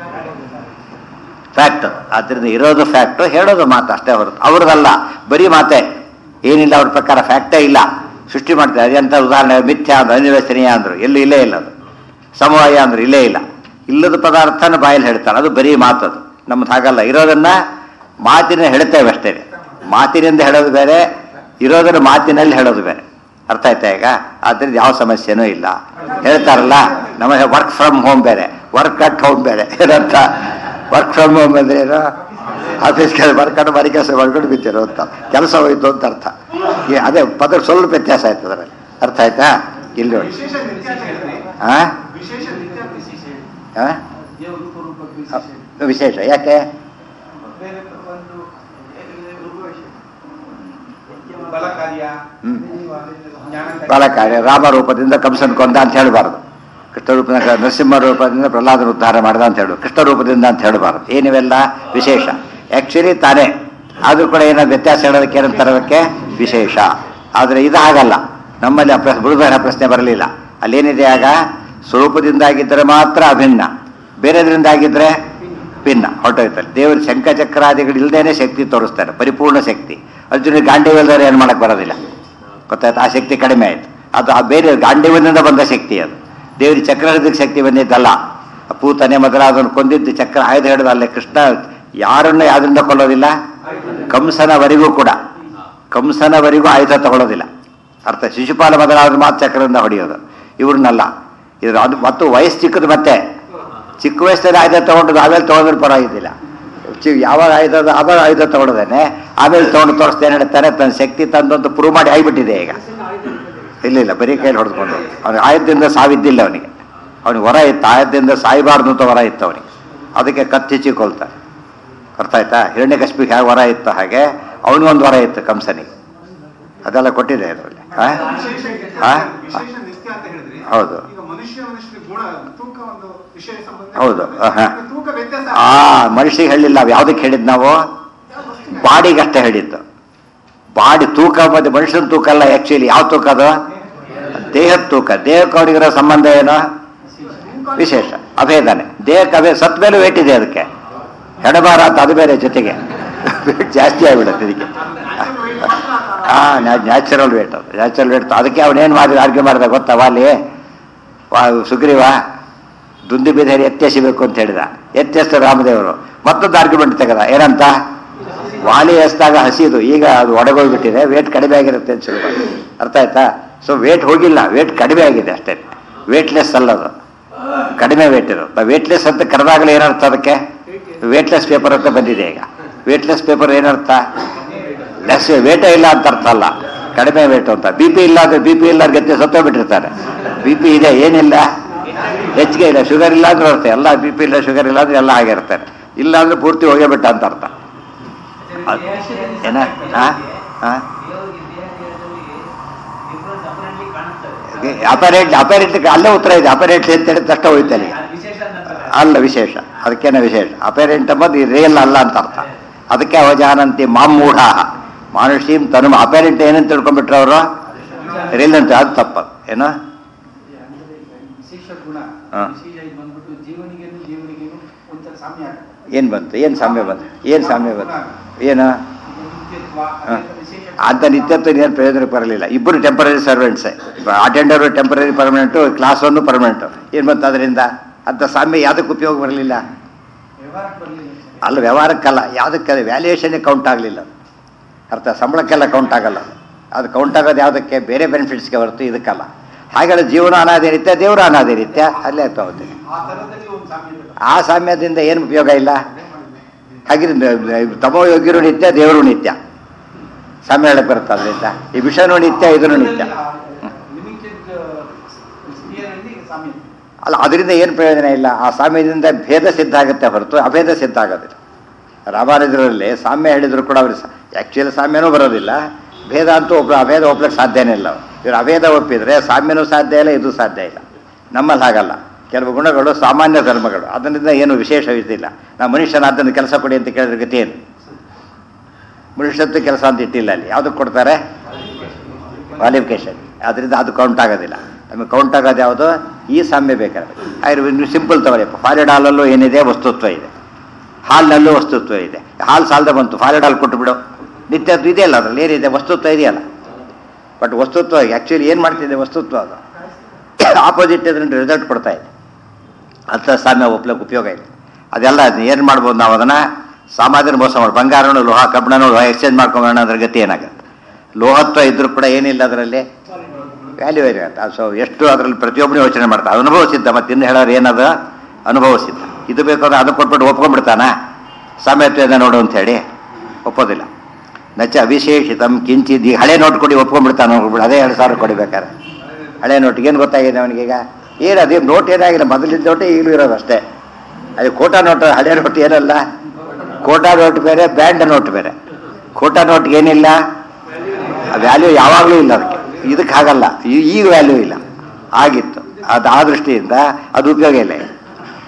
ಫ್ಯಾಕ್ಟ್ ಆದ್ದರಿಂದ ಇರೋದು ಫ್ಯಾಕ್ಟ್ ಹೇಳೋದು ಮಾತು ಅಷ್ಟೇ ಹೊರತು ಅವ್ರದ್ದಲ್ಲ ಬರೀ ಮಾತೆ ಏನಿಲ್ಲ ಅವ್ರ ಪ್ರಕಾರ ಫ್ಯಾಕ್ಟೇ ಇಲ್ಲ ಸೃಷ್ಟಿ ಮಾಡ್ತಾರೆ ಅದೆಂಥ ಉದಾಹರಣೆ ಮಿಥ್ಯ ಅಂದ್ರೆ ಅನಿರ್ವಚನೀಯ ಅಂದ್ರು ಎಲ್ಲೂ ಇಲ್ಲೇ ಇಲ್ಲ ಅದು ಸಮವಾಯ ಅಂದ್ರೆ ಇಲ್ಲೇ ಇಲ್ಲ ಇಲ್ಲದ ಪದಾರ್ಥನ ಬಾಯಲ್ಲಿ ಹೇಳ್ತಾರೆ ಅದು ಬರೀ ಮಾತದು ನಮ್ದು ಹಾಗಲ್ಲ ಇರೋದನ್ನ ಮಾತಿನ ಹೇಳ್ತೇವೆ ಅಷ್ಟೇ ಮಾತಿನಿಂದ ಹೇಳೋದು ಬೇರೆ ಇರೋದನ್ನ ಮಾತಿನಲ್ಲಿ ಹೇಳೋದು ಬೇರೆ ಅರ್ಥ ಆಯ್ತಾ ಈಗ ಆದ್ರಿಂದ ಯಾವ ಸಮಸ್ಯೆನೂ ಇಲ್ಲ ಹೇಳ್ತಾರಲ್ಲ ನಮ್ಮ ವರ್ಕ್ ಫ್ರಮ್ ಹೋಮ್ ಬೇರೆ ವರ್ಕ್ ಅಟ್ ಹೋಮ್ ಬೇರೆ ಏನಂತ ವರ್ಕ್ ಫ್ರಮ್ ಹೋಮ್ ಅಂದ್ರೆ ಏನು ಆಫೀಸ್ ಕೆಲಸ ಬರ್ಕೊಂಡು ಮನೆ ಕೆಲಸ ಮಾಡ್ಕೊಂಡು ಬಿತ್ತಿರೋ ಅಂತ ಕೆಲಸ ಹೋಯ್ತು ಅಂತ ಅರ್ಥ ಈ ಅದೇ ಪದ ಸ್ವಲ್ಪ ವ್ಯತ್ಯಾಸ ಆಯ್ತು ಅದರಲ್ಲಿ ಅರ್ಥ ಆಯ್ತಾ ಇಲ್ಲಿ ನೋಡಿ ವಿಶೇಷ ವ್ಯತ್ಯಾಸ ಹೇಳಿದ್ರಿ ಆ? ವಿಶೇಷ ವ್ಯತ್ಯಾಸ ವಿಶೇಷ ಆ? ದೇವ ರೂಪ ರೂಪ ವಿಶೇಷ ವಿಶೇಷ ಯಾಕೆ ಬೇರೆ ಒಂದು ಬಲ ಕಾರ್ಯ ಹ್ಮ್. ಜ್ಞಾನ ಕಾರ್ಯ. ಬಾಲ ಕಾರ್ಯ ರಾಮ ರೂಪದಿಂದ ಕಂಸನ್ ಕೊಂದ ಅಂತ ಹೇಳಬಾರ್ದು ಕೃಷ್ಣ ರೂಪದ ನರಸಿಂಹ ರೂಪದಿಂದ ಪ್ರಹ್ಲಾದನ ಉದ್ಧಾರ ಮಾಡ್ದ ಅಂತ ಹೇಳು ಕೃಷ್ಣ ರೂಪದಿಂದ ಅಂತ ಹೇಳಬಾರ್ದು ಏನಿವೆಲ್ಲ ವಿಶೇಷ ಆಕ್ಚುಲಿ ತಾನೇ ಆದ್ರೂ ಕೂಡ ಏನೋ ವ್ಯತ್ಯಾಸ ಹೇಳೋದಕ್ಕೆ ಏನಂತಾರೆ ಅದಕ್ಕೆ ವಿಶೇಷ ಆದರೆ ಇದು ಹಾಗಲ್ಲ ನಮ್ಮಲ್ಲಿ ಆ ಪ್ರಶ್ನೆ ಬುಡುದರ ಪ್ರಶ್ನೆ ಬರಲಿಲ್ಲ ಅಲ್ಲೇನಿದೆ ಆಗ ಸ್ವರೂಪದಿಂದಾಗಿದ್ದರೆ ಮಾತ್ರ ಅಭಿನ್ನ ಬೇರೆದ್ರಿಂದ ಆಗಿದ್ರೆ ಭಿನ್ನ ಹೊರಟೋಯ್ತಾರೆ ದೇವರು ಶಂಖಚಕ್ರಾದಿಗಳು ಇಲ್ದೇನೆ ಶಕ್ತಿ ತೋರಿಸ್ತಾರೆ ಪರಿಪೂರ್ಣ ಶಕ್ತಿ ಅರ್ಜುನಿಗೆ ಗಾಂಡೀವ್ಯದವ್ರು ಏನು ಮಾಡಕ್ ಬರೋದಿಲ್ಲ ಗೊತ್ತಾಯ್ತು ಆ ಶಕ್ತಿ ಕಡಿಮೆ ಆಯ್ತು ಅದು ಆ ಬೇರೆ ಗಾಂಡೀವ್ಯದಿಂದ ಬಂದ ಶಕ್ತಿ ಅದು ದೇವರಿಗೆ ಚಕ್ರ ಹಿಡಿದಕ್ಕೆ ಶಕ್ತಿ ಬಂದಿದ್ದಲ್ಲ ಆ ಪೂತನೆ ಮೊದಲಾದನ್ನು ಕೊಂದಿದ್ದು ಚಕ್ರ ಆಯುಧ ಹಿಡಿದ ಅಲ್ಲೇ ಕೃಷ್ಣ ಯಾರನ್ನು ಯಾವ್ದ್ರಿಂದ ಕೊಲ್ಲೋದಿಲ್ಲ ಕಂಸನವರೆಗೂ ಕೂಡ ಕಂಸನವರೆಗೂ ಆಯುಧ ತಗೊಳ್ಳೋದಿಲ್ಲ ಅರ್ಥ ಶಿಶುಪಾಲ ಮೊದಲಾದ ಮಾತು ಚಕ್ರದಿಂದ ಹೊಡೆಯೋದು ಇವ್ರನ್ನಲ್ಲ ಇದು ಅದು ಮತ್ತು ವಯಸ್ಸು ಚಿಕ್ಕದು ಮತ್ತೆ ಚಿಕ್ಕ ವಯಸ್ಸಲ್ಲಿ ಆಯುಧ ತಗೊಂಡು ಆಮೇಲೆ ತಗೊಂಡ್ರೆ ಪರವಾಗಿದ್ದಿಲ್ಲ ಚಿ ಯಾವಾಗ ಆಯುಧ ಆವಾಗ ಆಯುಧ ತಗೊಳ್ಳೋದೇನೆ ಆಮೇಲೆ ತಗೊಂಡು ತೋರಿಸ್ತೇನೆ ಹೇಳ್ತಾನೆ ತನ್ನ ಶಕ್ತಿ ತಂದು ಅಂತ ಪ್ರೂವ್ ಮಾಡಿ ಆಗಿಬಿಟ್ಟಿದೆ ಈಗ ಇಲ್ಲ ಇಲ್ಲ ಬರೀ ಕೈಯಲ್ಲಿ ಹೊಡೆದ್ಕೊಂಡು ಅವನಿಗೆ ಆಯುಧದಿಂದ ಸಾವಿದ್ದಿಲ್ಲ ಅವನಿಗೆ ಅವನಿಗೆ ವರ ಇತ್ತು ಆಯದಿಂದ ಸಾಯಬಾರ್ದು ಅಂತ ವರ ಇತ್ತು ಅವನಿಗೆ ಅದಕ್ಕೆ ಕತ್ತಿಚ್ಚಿ ಕೊಲ್ತಾರೆ ಅರ್ಥ ಆಯ್ತಾ ಹಿರಣ್ಯ ಕಶ್ಪಿಗೆ ಹೇಗೆ ವರ ಇತ್ತು ಹಾಗೆ ಅವನಿಗೊಂದು ವರ ಇತ್ತು ಕಂಸನಿಗೆ ಅದೆಲ್ಲ ಕೊಟ್ಟಿದೆ ಅದರಲ್ಲಿ ಹಾ ವಿಶೇಷ ಹಾ? ವಿಶೇಷ ನಿತ್ಯ ಅಂತ ಹೇಳಿದ್ರಿ ಹೌದು. ಈಗ ಮನುಷ್ಯ ಮನುಷ್ಯ ಗುಣ ತೂಕ ಒಂದು ವಿಷಯ ಸಂಬಂಧ ಹೌದು, ಆಹಾ. ತೂಕ ವ್ಯತ್ಯಾಸ ಆ ಮನುಷ್ಯಗೆ ಹೇಳಿಲ್ಲ ನಾವು ಯಾವುದಕ್ಕೆ ಹೇಳಿದ್ದು ನಾವು ಬಾಡಿಗಷ್ಟೇ ಹೇಳಿದ್ದು ಬಾಡಿ ತೂಕ ಮತ್ತೆ ಮನುಷ್ಯನ ತೂಕ ಅಲ್ಲ ಆ್ಯಕ್ಚುಲಿ ಯಾವ ತೂಕ ಅದು ದೇಹದ ತೂಕ ದೇಹಕ್ಕೆ ಅವರಿಗಿರೋ ಸಂಬಂಧ ಏನು ವಿಶೇಷ ಅಭೇದನೆ ದೇಹಕ್ಕೆ ಅಭೇದ ಸತ್ ಮೇಲೆ ವೇಟ್ ಇದೆ ಅದಕ್ಕೆ ಹೆಡಬಾರ ಅಂತ ಅದು ಬೇರೆ ಜೊತೆಗೆ ವೇಟ್ ಜಾಸ್ತಿ ಆಗಿಬಿಡುತ್ತೆ ಇದಕ್ಕೆ ಹಾ ನ್ಯಾಚುರಲ್ ವೇಟ್ ಅದು ನ್ಯಾಚುರಲ್ ವೇಟ್ ಅದಕ್ಕೆ ಅವನೇನು ಮಾಡಿ ಆರ್ಗ್ಯೂ ಮಾಡಿದ ಗೊತ್ತಾ ವಾಲಿ ವಾ- ಸುಗ್ರೀವ ದುಂದು ಬಿದೇರಿ ಎತ್ತೆಸಿಬೇಕು ಅಂತ ಹೇಳಿದ ಎತ್ತೆಸ್ತ ರಾಮದೇವರು ಮತ್ತೊಂದು ಆರ್ಗ್ಯುಮೆಂಟ್ ತೆಗೆದ ಏನಂತ ವಾಲಿ ಎಸ್ದಾಗ ಹಸಿದು ಈಗ ಅದು ಒಡಗೋಗ್ಬಿಟ್ಟಿದೆ ವೇಟ್ ಕಡಿಮೆ ಆಗಿರುತ್ತೆ ಅಂತ ಶುರು ಮಾಡಿದ. ಅರ್ಥ ಆಯ್ತಾ ಸೊ ವೇಟ್ ಹೋಗಿಲ್ಲ ವೇಟ್ ಕಡಿಮೆ ಆಗಿದೆ ಅಷ್ಟೇ ವೇಟ್ಲೆಸ್ ಅಲ್ಲದು ಕಡಿಮೆ ವೇಟ್ ಇರುತ್ತೆ ವೇಟ್ಲೆಸ್ ಅಂತ ಕರೆದಾಗಲೇ ಏನರ್ಥ ಅದಕ್ಕೆ ವೇಟ್ಲೆಸ್ ಪೇಪರ್ ಅಂತ ಬಂದಿದೆ ಈಗ ವೇಟ್ಲೆಸ್ ಪೇಪರ್ ಏನರ್ಥ ಲೆಸ್ ವೇಟೇ ಇಲ್ಲ ಅಂತ ಅರ್ಥ ಅಲ್ಲ ಕಡಿಮೆ ವೇಟ್ ಅಂತ ಬಿ ಪಿ ಇಲ್ಲ ಅಂದ್ರೆ ಬಿ ಪಿ ಇಲ್ಲ ಗತ್ತೆ ಸತ್ತೋಗ್ಬಿಟ್ಟಿರ್ತಾರೆ ಬಿ ಪಿ ಇದೆ ಏನಿಲ್ಲ ಹೆಚ್ಚಿಗೆ ಇಲ್ಲ ಶುಗರ್ ಇಲ್ಲ ಅಂದ್ರೆ ಅರ್ಥ ಎಲ್ಲ ಬಿ ಪಿ ಇಲ್ಲ ಶುಗರ್ ಇಲ್ಲ ಅಂದ್ರೆ ಎಲ್ಲ ಆಗಿರ್ತಾರೆ ಇಲ್ಲ ಅಂದ್ರೆ ಪೂರ್ತಿ ಹೋಗೇಬಿಟ್ಟ ಅಂತ ಅರ್ಥ ಅದ್- ಏನ ಹಾ ಹಾ ಅಪರೇಟ್ ಅಪರೇಟ್ ಅಲ್ಲೇ ಉತ್ತರ ಇದೆ ಅಪರೇಟ್ ಅಂತ ಹೇಳಿದ ತಕ್ಷಣ ಹೋಯ್ತಾನೆ ಅಲ್ಲ ವಿಶೇಷ ಅದಕ್ಕೇನೆ ವಿಶೇಷ ಅಪೇರೆಂಟ್ ಎಂಬುದು ರಿಯಲ್ ಅಲ್ಲ ಅಂತ ಅರ್ಥ ಅದಕ್ಕೆ ಅವಜಾನಂತಿ ಮಾಮೂಢ ಮಾನುಷೀಂ ತನು ಅಪೇರೆಂಟ್ ಏನಂತ ತಿಳ್ಕೊಂಡ್ಬಿಟ್ರೆ ಅವರು ರಿಯಲ್ ಅಂತ ಅದು ತಪ್ಪದು ಏನೋ ವಿಶೇಷ ಗುಣ ಹಾ. ವಿಶೇಷ ಇದು ಬಂದ್ಬಿಟ್ಟು ಜೀವನಿಗೇನು ಜೀವನಿಗೇನು ಒಂಥರ ಸಾಮ್ಯ ಆಗುತ್ತೆ ಏನು ಬಂತು ಏನು ಸಾಮ್ಯ ಬಂತು ಏನು ಸಾಮ್ಯ ಬಂತು ಏನು ನಿತ್ಯತ್ವ ಹಾ. ಅದೇ ವಿಶೇಷ ಅಂತ ನಿತ್ಯತ್ವ ಏನು ಪ್ರಯೋಜನಕ್ಕೆ ಬರಲಿಲ್ಲ ಇಬ್ಬರು ಟೆಂಪರರಿ ಸರ್ವೆಂಟ್ಸೇ ಅಟೆಂಡರು ಟೆಂಪರರಿ ಪರ್ಮನೆಂಟು ಕ್ಲಾಸ್ ಒಂದು ಪರ್ಮನೆಂಟು ಏನು ಬಂತು ಅದರಿಂದ ಅಂತ ಸಾಮ್ಯ ಯಾವುದಕ್ಕೆ ಉಪಯೋಗ ಬರಲಿಲ್ಲ ವ್ಯವಹಾರಕ್ಕೆ ಬರಲಿಲ್ಲ ಅಲ್ಲ ವ್ಯವಹಾರಕ್ಕಲ್ಲ ಯಾವುದಕ್ಕೆ ವ್ಯಾಲ್ಯೂಯೇಷನ್ಗೆ ಕೌಂಟ್ ಆಗಲಿಲ್ಲ ಅರ್ಥ ಸಂಬಳಕ್ಕೆಲ್ಲ ಕೌಂಟ್ ಆಗಲ್ಲ ಅದು ಕೌಂಟ್ ಆಗೋದು ಯಾವುದಕ್ಕೆ ಬೇರೆ ಬೆನಿಫಿಟ್ಸ್ಗೆ ಹೊರತು ಇದಕ್ಕಲ್ಲ ಹಾಗೆಲ್ಲ ಜೀವನ ಅನಾದಿ ನಿತ್ಯ ದೇವರು ಅನಾದಿ ನಿತ್ಯ ಅಲ್ಲೇ ಆಗ್ತಾ ಹೋಗ್ತೀನಿ ಆ ಥರದಲ್ಲಿ ಒಂದು ಸಾಮ್ಯ ಇದೆ. ಆ ಸಾಮ್ಯದಿಂದ ಏನು ಉಪಯೋಗ ಇಲ್ಲ ಹಾಗೆ ತಮೋ ಯೋಗ್ಯರು ನಿತ್ಯ ದೇವರು ನಿತ್ಯ ಸಾಮ್ಯ ಹೇಳಕ್ಕೆ ಬರುತ್ತೆ ಅದರಿಂದ ಈ ವಿಷಯನೂ ನಿತ್ಯ ಇದನ್ನು ನಿತ್ಯ ಲಿಮಿಟೆಡ್ ಸ್ಪಿಯರಲ್ಲಿ ಸಾಮ್ಯ ಇದೆ. ಅಲ್ಲ ಅದರಿಂದ ಏನು ಪ್ರಯೋಜನ ಇಲ್ಲ ಆ ಸಾಮ್ಯದಿಂದ ಭೇದ ಸಿದ್ಧ ಆಗುತ್ತೆ ಹೊರತು ಅಭೇದ ಸಿದ್ಧ ಆಗೋದಿಲ್ಲ ರಾಮಾನುಜರಲ್ಲಿ ಸಾಮ್ಯ ಹೇಳಿದ್ರು ಕೂಡ ಅವ್ರಿಗೆ ಆ್ಯಕ್ಚುಲಿ ಸಾಮ್ಯನೂ ಬರೋದಿಲ್ಲ ಭೇದ ಅಂತೂ ಒಬ್ಬ ಅಭೇದ ಒಪ್ಲಿಕ್ಕೆ ಸಾಧ್ಯನೇ ಇಲ್ಲ ಇವರು ಅಭೇದ ಒಪ್ಪಿದ್ರೆ ಸಾಮ್ಯನೂ ಸಾಧ್ಯ ಇಲ್ಲ ಇದು ಸಾಧ್ಯ ಇಲ್ಲ ನಮ್ಮಲ್ಲಿ ಹಾಗಲ್ಲ ಕೆಲವು ಗುಣಗಳು ಸಾಮಾನ್ಯ ಧರ್ಮಗಳು ಅದರಿಂದ ಏನು ವಿಶೇಷ ಇದಿಲ್ಲ ನಾವು ಮನುಷ್ಯನ ಅದನ್ನು ಕೆಲಸ ಕೊಡಿ ಅಂತ ಕೇಳಿದ್ರೆ ಗತಿ ಏನು ಮನುಷ್ಯತ್ವ ಕೆಲಸ ಅಂತ ಇಟ್ಟಿಲ್ಲ ಅಲ್ಲಿ ಯಾವುದಕ್ಕೆ ಕೊಡ್ತಾರೆ ಕ್ವಾಲಿಫಿಕೇಶನ್ ಅದರಿಂದ ಅದು ಕೌಂಟ್ ಆಗೋದಿಲ್ಲ ನಮಗೆ ಕೌಂಟ್ ಆಗೋದು ಯಾವುದು ಈ ಸಾಮ್ಯ ಬೇಕಾದ್ರೆ ಆದ್ರೆ ನೀವು ಸಿಂಪಲ್ ತಗೊಳ್ಳಿಪ್ಪ ಫಾಲಿಡ್ ಹಾಲಲ್ಲೂ ಏನಿದೆ ವಸ್ತುತ್ವ ಇದೆ ಹಾಲಿನಲ್ಲೂ ವಸ್ತುತ್ವ ಇದೆ ಹಾಲು ಸಾಲದ ಬಂತು ಫಾಲಿಡ್ ಹಾಲು ಕೊಟ್ಟು ಬಿಡು ನಿತ್ಯತ್ವ ಇದೆಯಲ್ಲ ಅದರಲ್ಲಿ ಏನಿದೆ ವಸ್ತುತ್ವ ಇದೆಯಲ್ಲ ಬಟ್ ವಸ್ತುತ್ವ ಆ್ಯಕ್ಚುಲಿ ಏನು ಮಾಡ್ತಿದೆ ವಸ್ತುತ್ವ ಅದು ಆಪೋಸಿಟ್ ಅದರಿಂದ ರಿಸಲ್ಟ್ ಕೊಡ್ತಾ ಇದೆ ಅಂಥ ಸಾಮ್ಯ ಒಪ್ಲಕ್ಕೆ ಉಪಯೋಗ ಇದೆ ಅದೆಲ್ಲ ಏನು ಮಾಡ್ಬೋದು ನಾವು ಅದನ್ನು ಸಾಮಾನ್ಯನ ಮೋಸ ಮಾಡಿ ಬಂಗಾರನು ಲೋಹ ಕಬ್ಬಿಣನು ಲೋಹ ಎಕ್ಸ್ಚೇಂಜ್ ಮಾಡ್ಕೊಂಬೋಣ ಅದ್ರ ಗತಿ ಏನಾಗುತ್ತೆ ಲೋಹತ್ವ ಇದ್ರೂ ಕೂಡ ಏನಿಲ್ಲ ಅದರಲ್ಲಿ ವ್ಯಾಲ್ಯೂ ಇರುತ್ತೆ ಸೊ ಎಷ್ಟು ಅದರಲ್ಲಿ ಪ್ರತಿಯೊಬ್ಬರು ಯೋಚನೆ ಮಾಡ್ತಾರೆ ಅನುಭವಿಸಿದ್ದ ಮತ್ತೆ ಇನ್ನು ಹೇಳೋರು ಏನದ ಅನುಭವಿಸಿದ್ದ ಇದು ಬೇಕಾದ್ರೆ ಅದು ಕೊಟ್ಬಿಟ್ಟು ಒಪ್ಕೊಂಡ್ಬಿಡ್ತಾನ ಸಾಮ್ಯತ್ವ ನೋಡು ಅಂತ ಹೇಳಿ ಒಪ್ಪೋದಿಲ್ಲ ನಚ ಅವಿಶೇಷಿತಂ ಕಿಂಚಿದ್ ಈಗ ಹಳೆ ನೋಟ್ ಕೊಡಿ ಒಪ್ಕೊಂಡ್ಬಿಡ್ತಾನೆ ಹೋಗ್ಬಿಡು ಅದೇ ಎರಡು ಸಾವಿರ ಕೊಡಿಬೇಕಾರೆ ಹಳೆ ನೋಟಿಗೆ ಏನು ಗೊತ್ತಾಗಿದೆ ಅವನಿಗೀಗ ಏನು ಅದೇ ನೋಟ್ ಏನಾಗಿಲ್ಲ ಮೊದಲಿದ್ದ ನೋಟೇ ಈಗಲೂ ಇರೋದು ಅಷ್ಟೇ ಅದು ಕೋಟಾ ನೋಟ್ ಹಳೆ ನೋಟ್ ಏನಲ್ಲ ಕೋಟಾ ನೋಟ್ ಬೇರೆ ಬ್ಯಾಂಡ್ ನೋಟ್ ಬೇರೆ ಕೋಟಾ ನೋಟ್ಗೆ ಏನಿಲ್ಲ ವ್ಯಾಲ್ಯೂ ಯಾವಾಗಲೂ ಇಲ್ಲ ಅದಕ್ಕೆ ಇದಕ್ಕೆ ಹಾಗಲ್ಲ ಈ- ಈಗ ವ್ಯಾಲ್ಯೂ ಇಲ್ಲ ಆಗಿತ್ತು ಅದು ಆ ದೃಷ್ಟಿಯಿಂದ ಅದು ಉಪಯೋಗ ಇಲ್ಲ ಈಗ.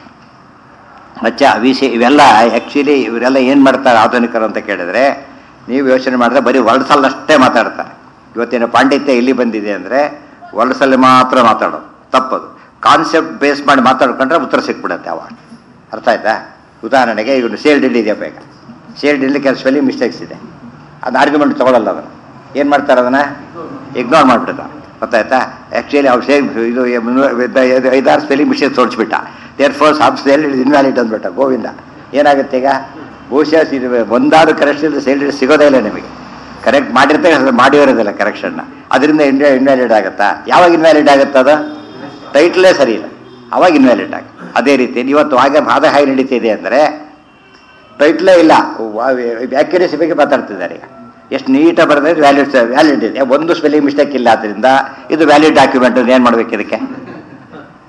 ಮಚ್ಚ ವಿಷಯ ಇವೆಲ್ಲ ಆ್ಯಕ್ಚುಲಿ ಇವರೆಲ್ಲ ಏನು ಮಾಡ್ತಾರೆ ಆಧುನಿಕರು ಅಂತ ಕೇಳಿದ್ರೆ ನೀವು ಯೋಚನೆ ಮಾಡಿದ್ರೆ ಬರೀ ವರ್ಡ್ಸಲ್ಲಷ್ಟೇ ಮಾತಾಡ್ತಾರೆ ಇವತ್ತಿನ ಪಾಂಡಿತ್ಯ ಇಲ್ಲಿ ಬಂದಿದೆ ಅಂದರೆ ವರ್ಡ್ಸಲ್ಲಿ ಮಾತ್ರ ಮಾತಾಡೋದು ತಪ್ಪದು ಕಾನ್ಸೆಪ್ಟ್ ಬೇಸ್ ಮಾಡಿ ಮಾತಾಡ್ಕೊಂಡ್ರೆ ಉತ್ತರ ಸಿಕ್ಬಿಡುತ್ತೆ ಅವಾಗ ಅರ್ಥ ಆಯ್ತಾ ಉದಾಹರಣೆಗೆ ಈಗ ಸೇಲ್ ಡಿಲ್ ಇದೆಯಪ್ಪ ಈಗ ಸೇಲ್ ಡಿಲ್ ಕೆಲವು ಸ್ಪೆಲ್ಲಿಂಗ್ ಮಿಸ್ಟೇಕ್ಸ್ ಇದೆ ಅದು ಆರ್ಗ್ಯುಮೆಂಟ್ ತೊಗೊಳಲ್ಲ ಅದನ್ನು ಏನು ಮಾಡ್ತಾರೆ ಅದನ್ನು ಇಗ್ನೋರ್ ಮಾಡಿಬಿಡ್ತಾರೆ ಗೊತ್ತಾಯ್ತಾ ಆ್ಯಕ್ಚುಲಿ ಅವ್ರು ಸೇಲ್ ಇದು ಇದು ಐದಾರು ಸ್ಪೆಲ್ಲಿಂಗ್ ಮಿಸ್ಟೇಕ್ ತೋರಿಸ್ಬಿಟ್ಟ therefore half sale invalid ಅಂದ್ಬಿಟ್ಟ ಗೋವಿಂದ ಏನಾಗುತ್ತೆ ಈಗ ಬಹುಶಃ ಇದು ಒಂದಾದ್ರು ಕರೆಕ್ಷನ್ ಸೇಲ್ ಸಿಗೋದೇ ಇಲ್ಲ ನಿಮಗೆ ಕರೆಕ್ಟ್ ಮಾಡಿರ್ತಾರೆ ಅದು ಮಾಡಿರೋದಿಲ್ಲ ಕರೆಕ್ಷನ್ನ ಅದರಿಂದ ಇಂಡಿಯಾ ಇನ್ವ್ಯಾಲಿಡ್ ಆಗುತ್ತಾ ಯಾವಾಗ ಇನ್ವ್ಯಾಲಿಡ್ ಆಗುತ್ತೆ ಅದು ಟೈಟ್ಲೇ ಸರಿ ಇಲ್ಲ ಅವಾಗ ಇನ್ವ್ಯಾಲಿಡ್ ಆಗುತ್ತೆ ಅದೇ ರೀತಿ ಇವತ್ತು ಹಾಗೆ ವಾದ ಹಾಗೆ ನಡೀತಿದೆ ಅಂದರೆ ಟೈಟ್ಲೇ ಇಲ್ಲ ವ್ಯಾಕ್ಯುರೇಸಿ ಬಗ್ಗೆ ಮಾತಾಡ್ತಿದ್ದಾರೆ ಈಗ ಎಷ್ಟು ನೀಟಾಗಿ ಬರೆದ್ರೆ ವ್ಯಾಲಿಡ್ ವ್ಯಾಲಿಡ್ ಇದೆ ಒಂದು ಸ್ಪೆಲ್ಲಿಂಗ್ ಮಿಸ್ಟೇಕ್ ಇಲ್ಲ ಆದ್ದರಿಂದ ಇದು ವ್ಯಾಲಿಡ್ ಡಾಕ್ಯುಮೆಂಟ್ ಏನು ಮಾಡ್ಬೇಕು ಇದಕ್ಕೆ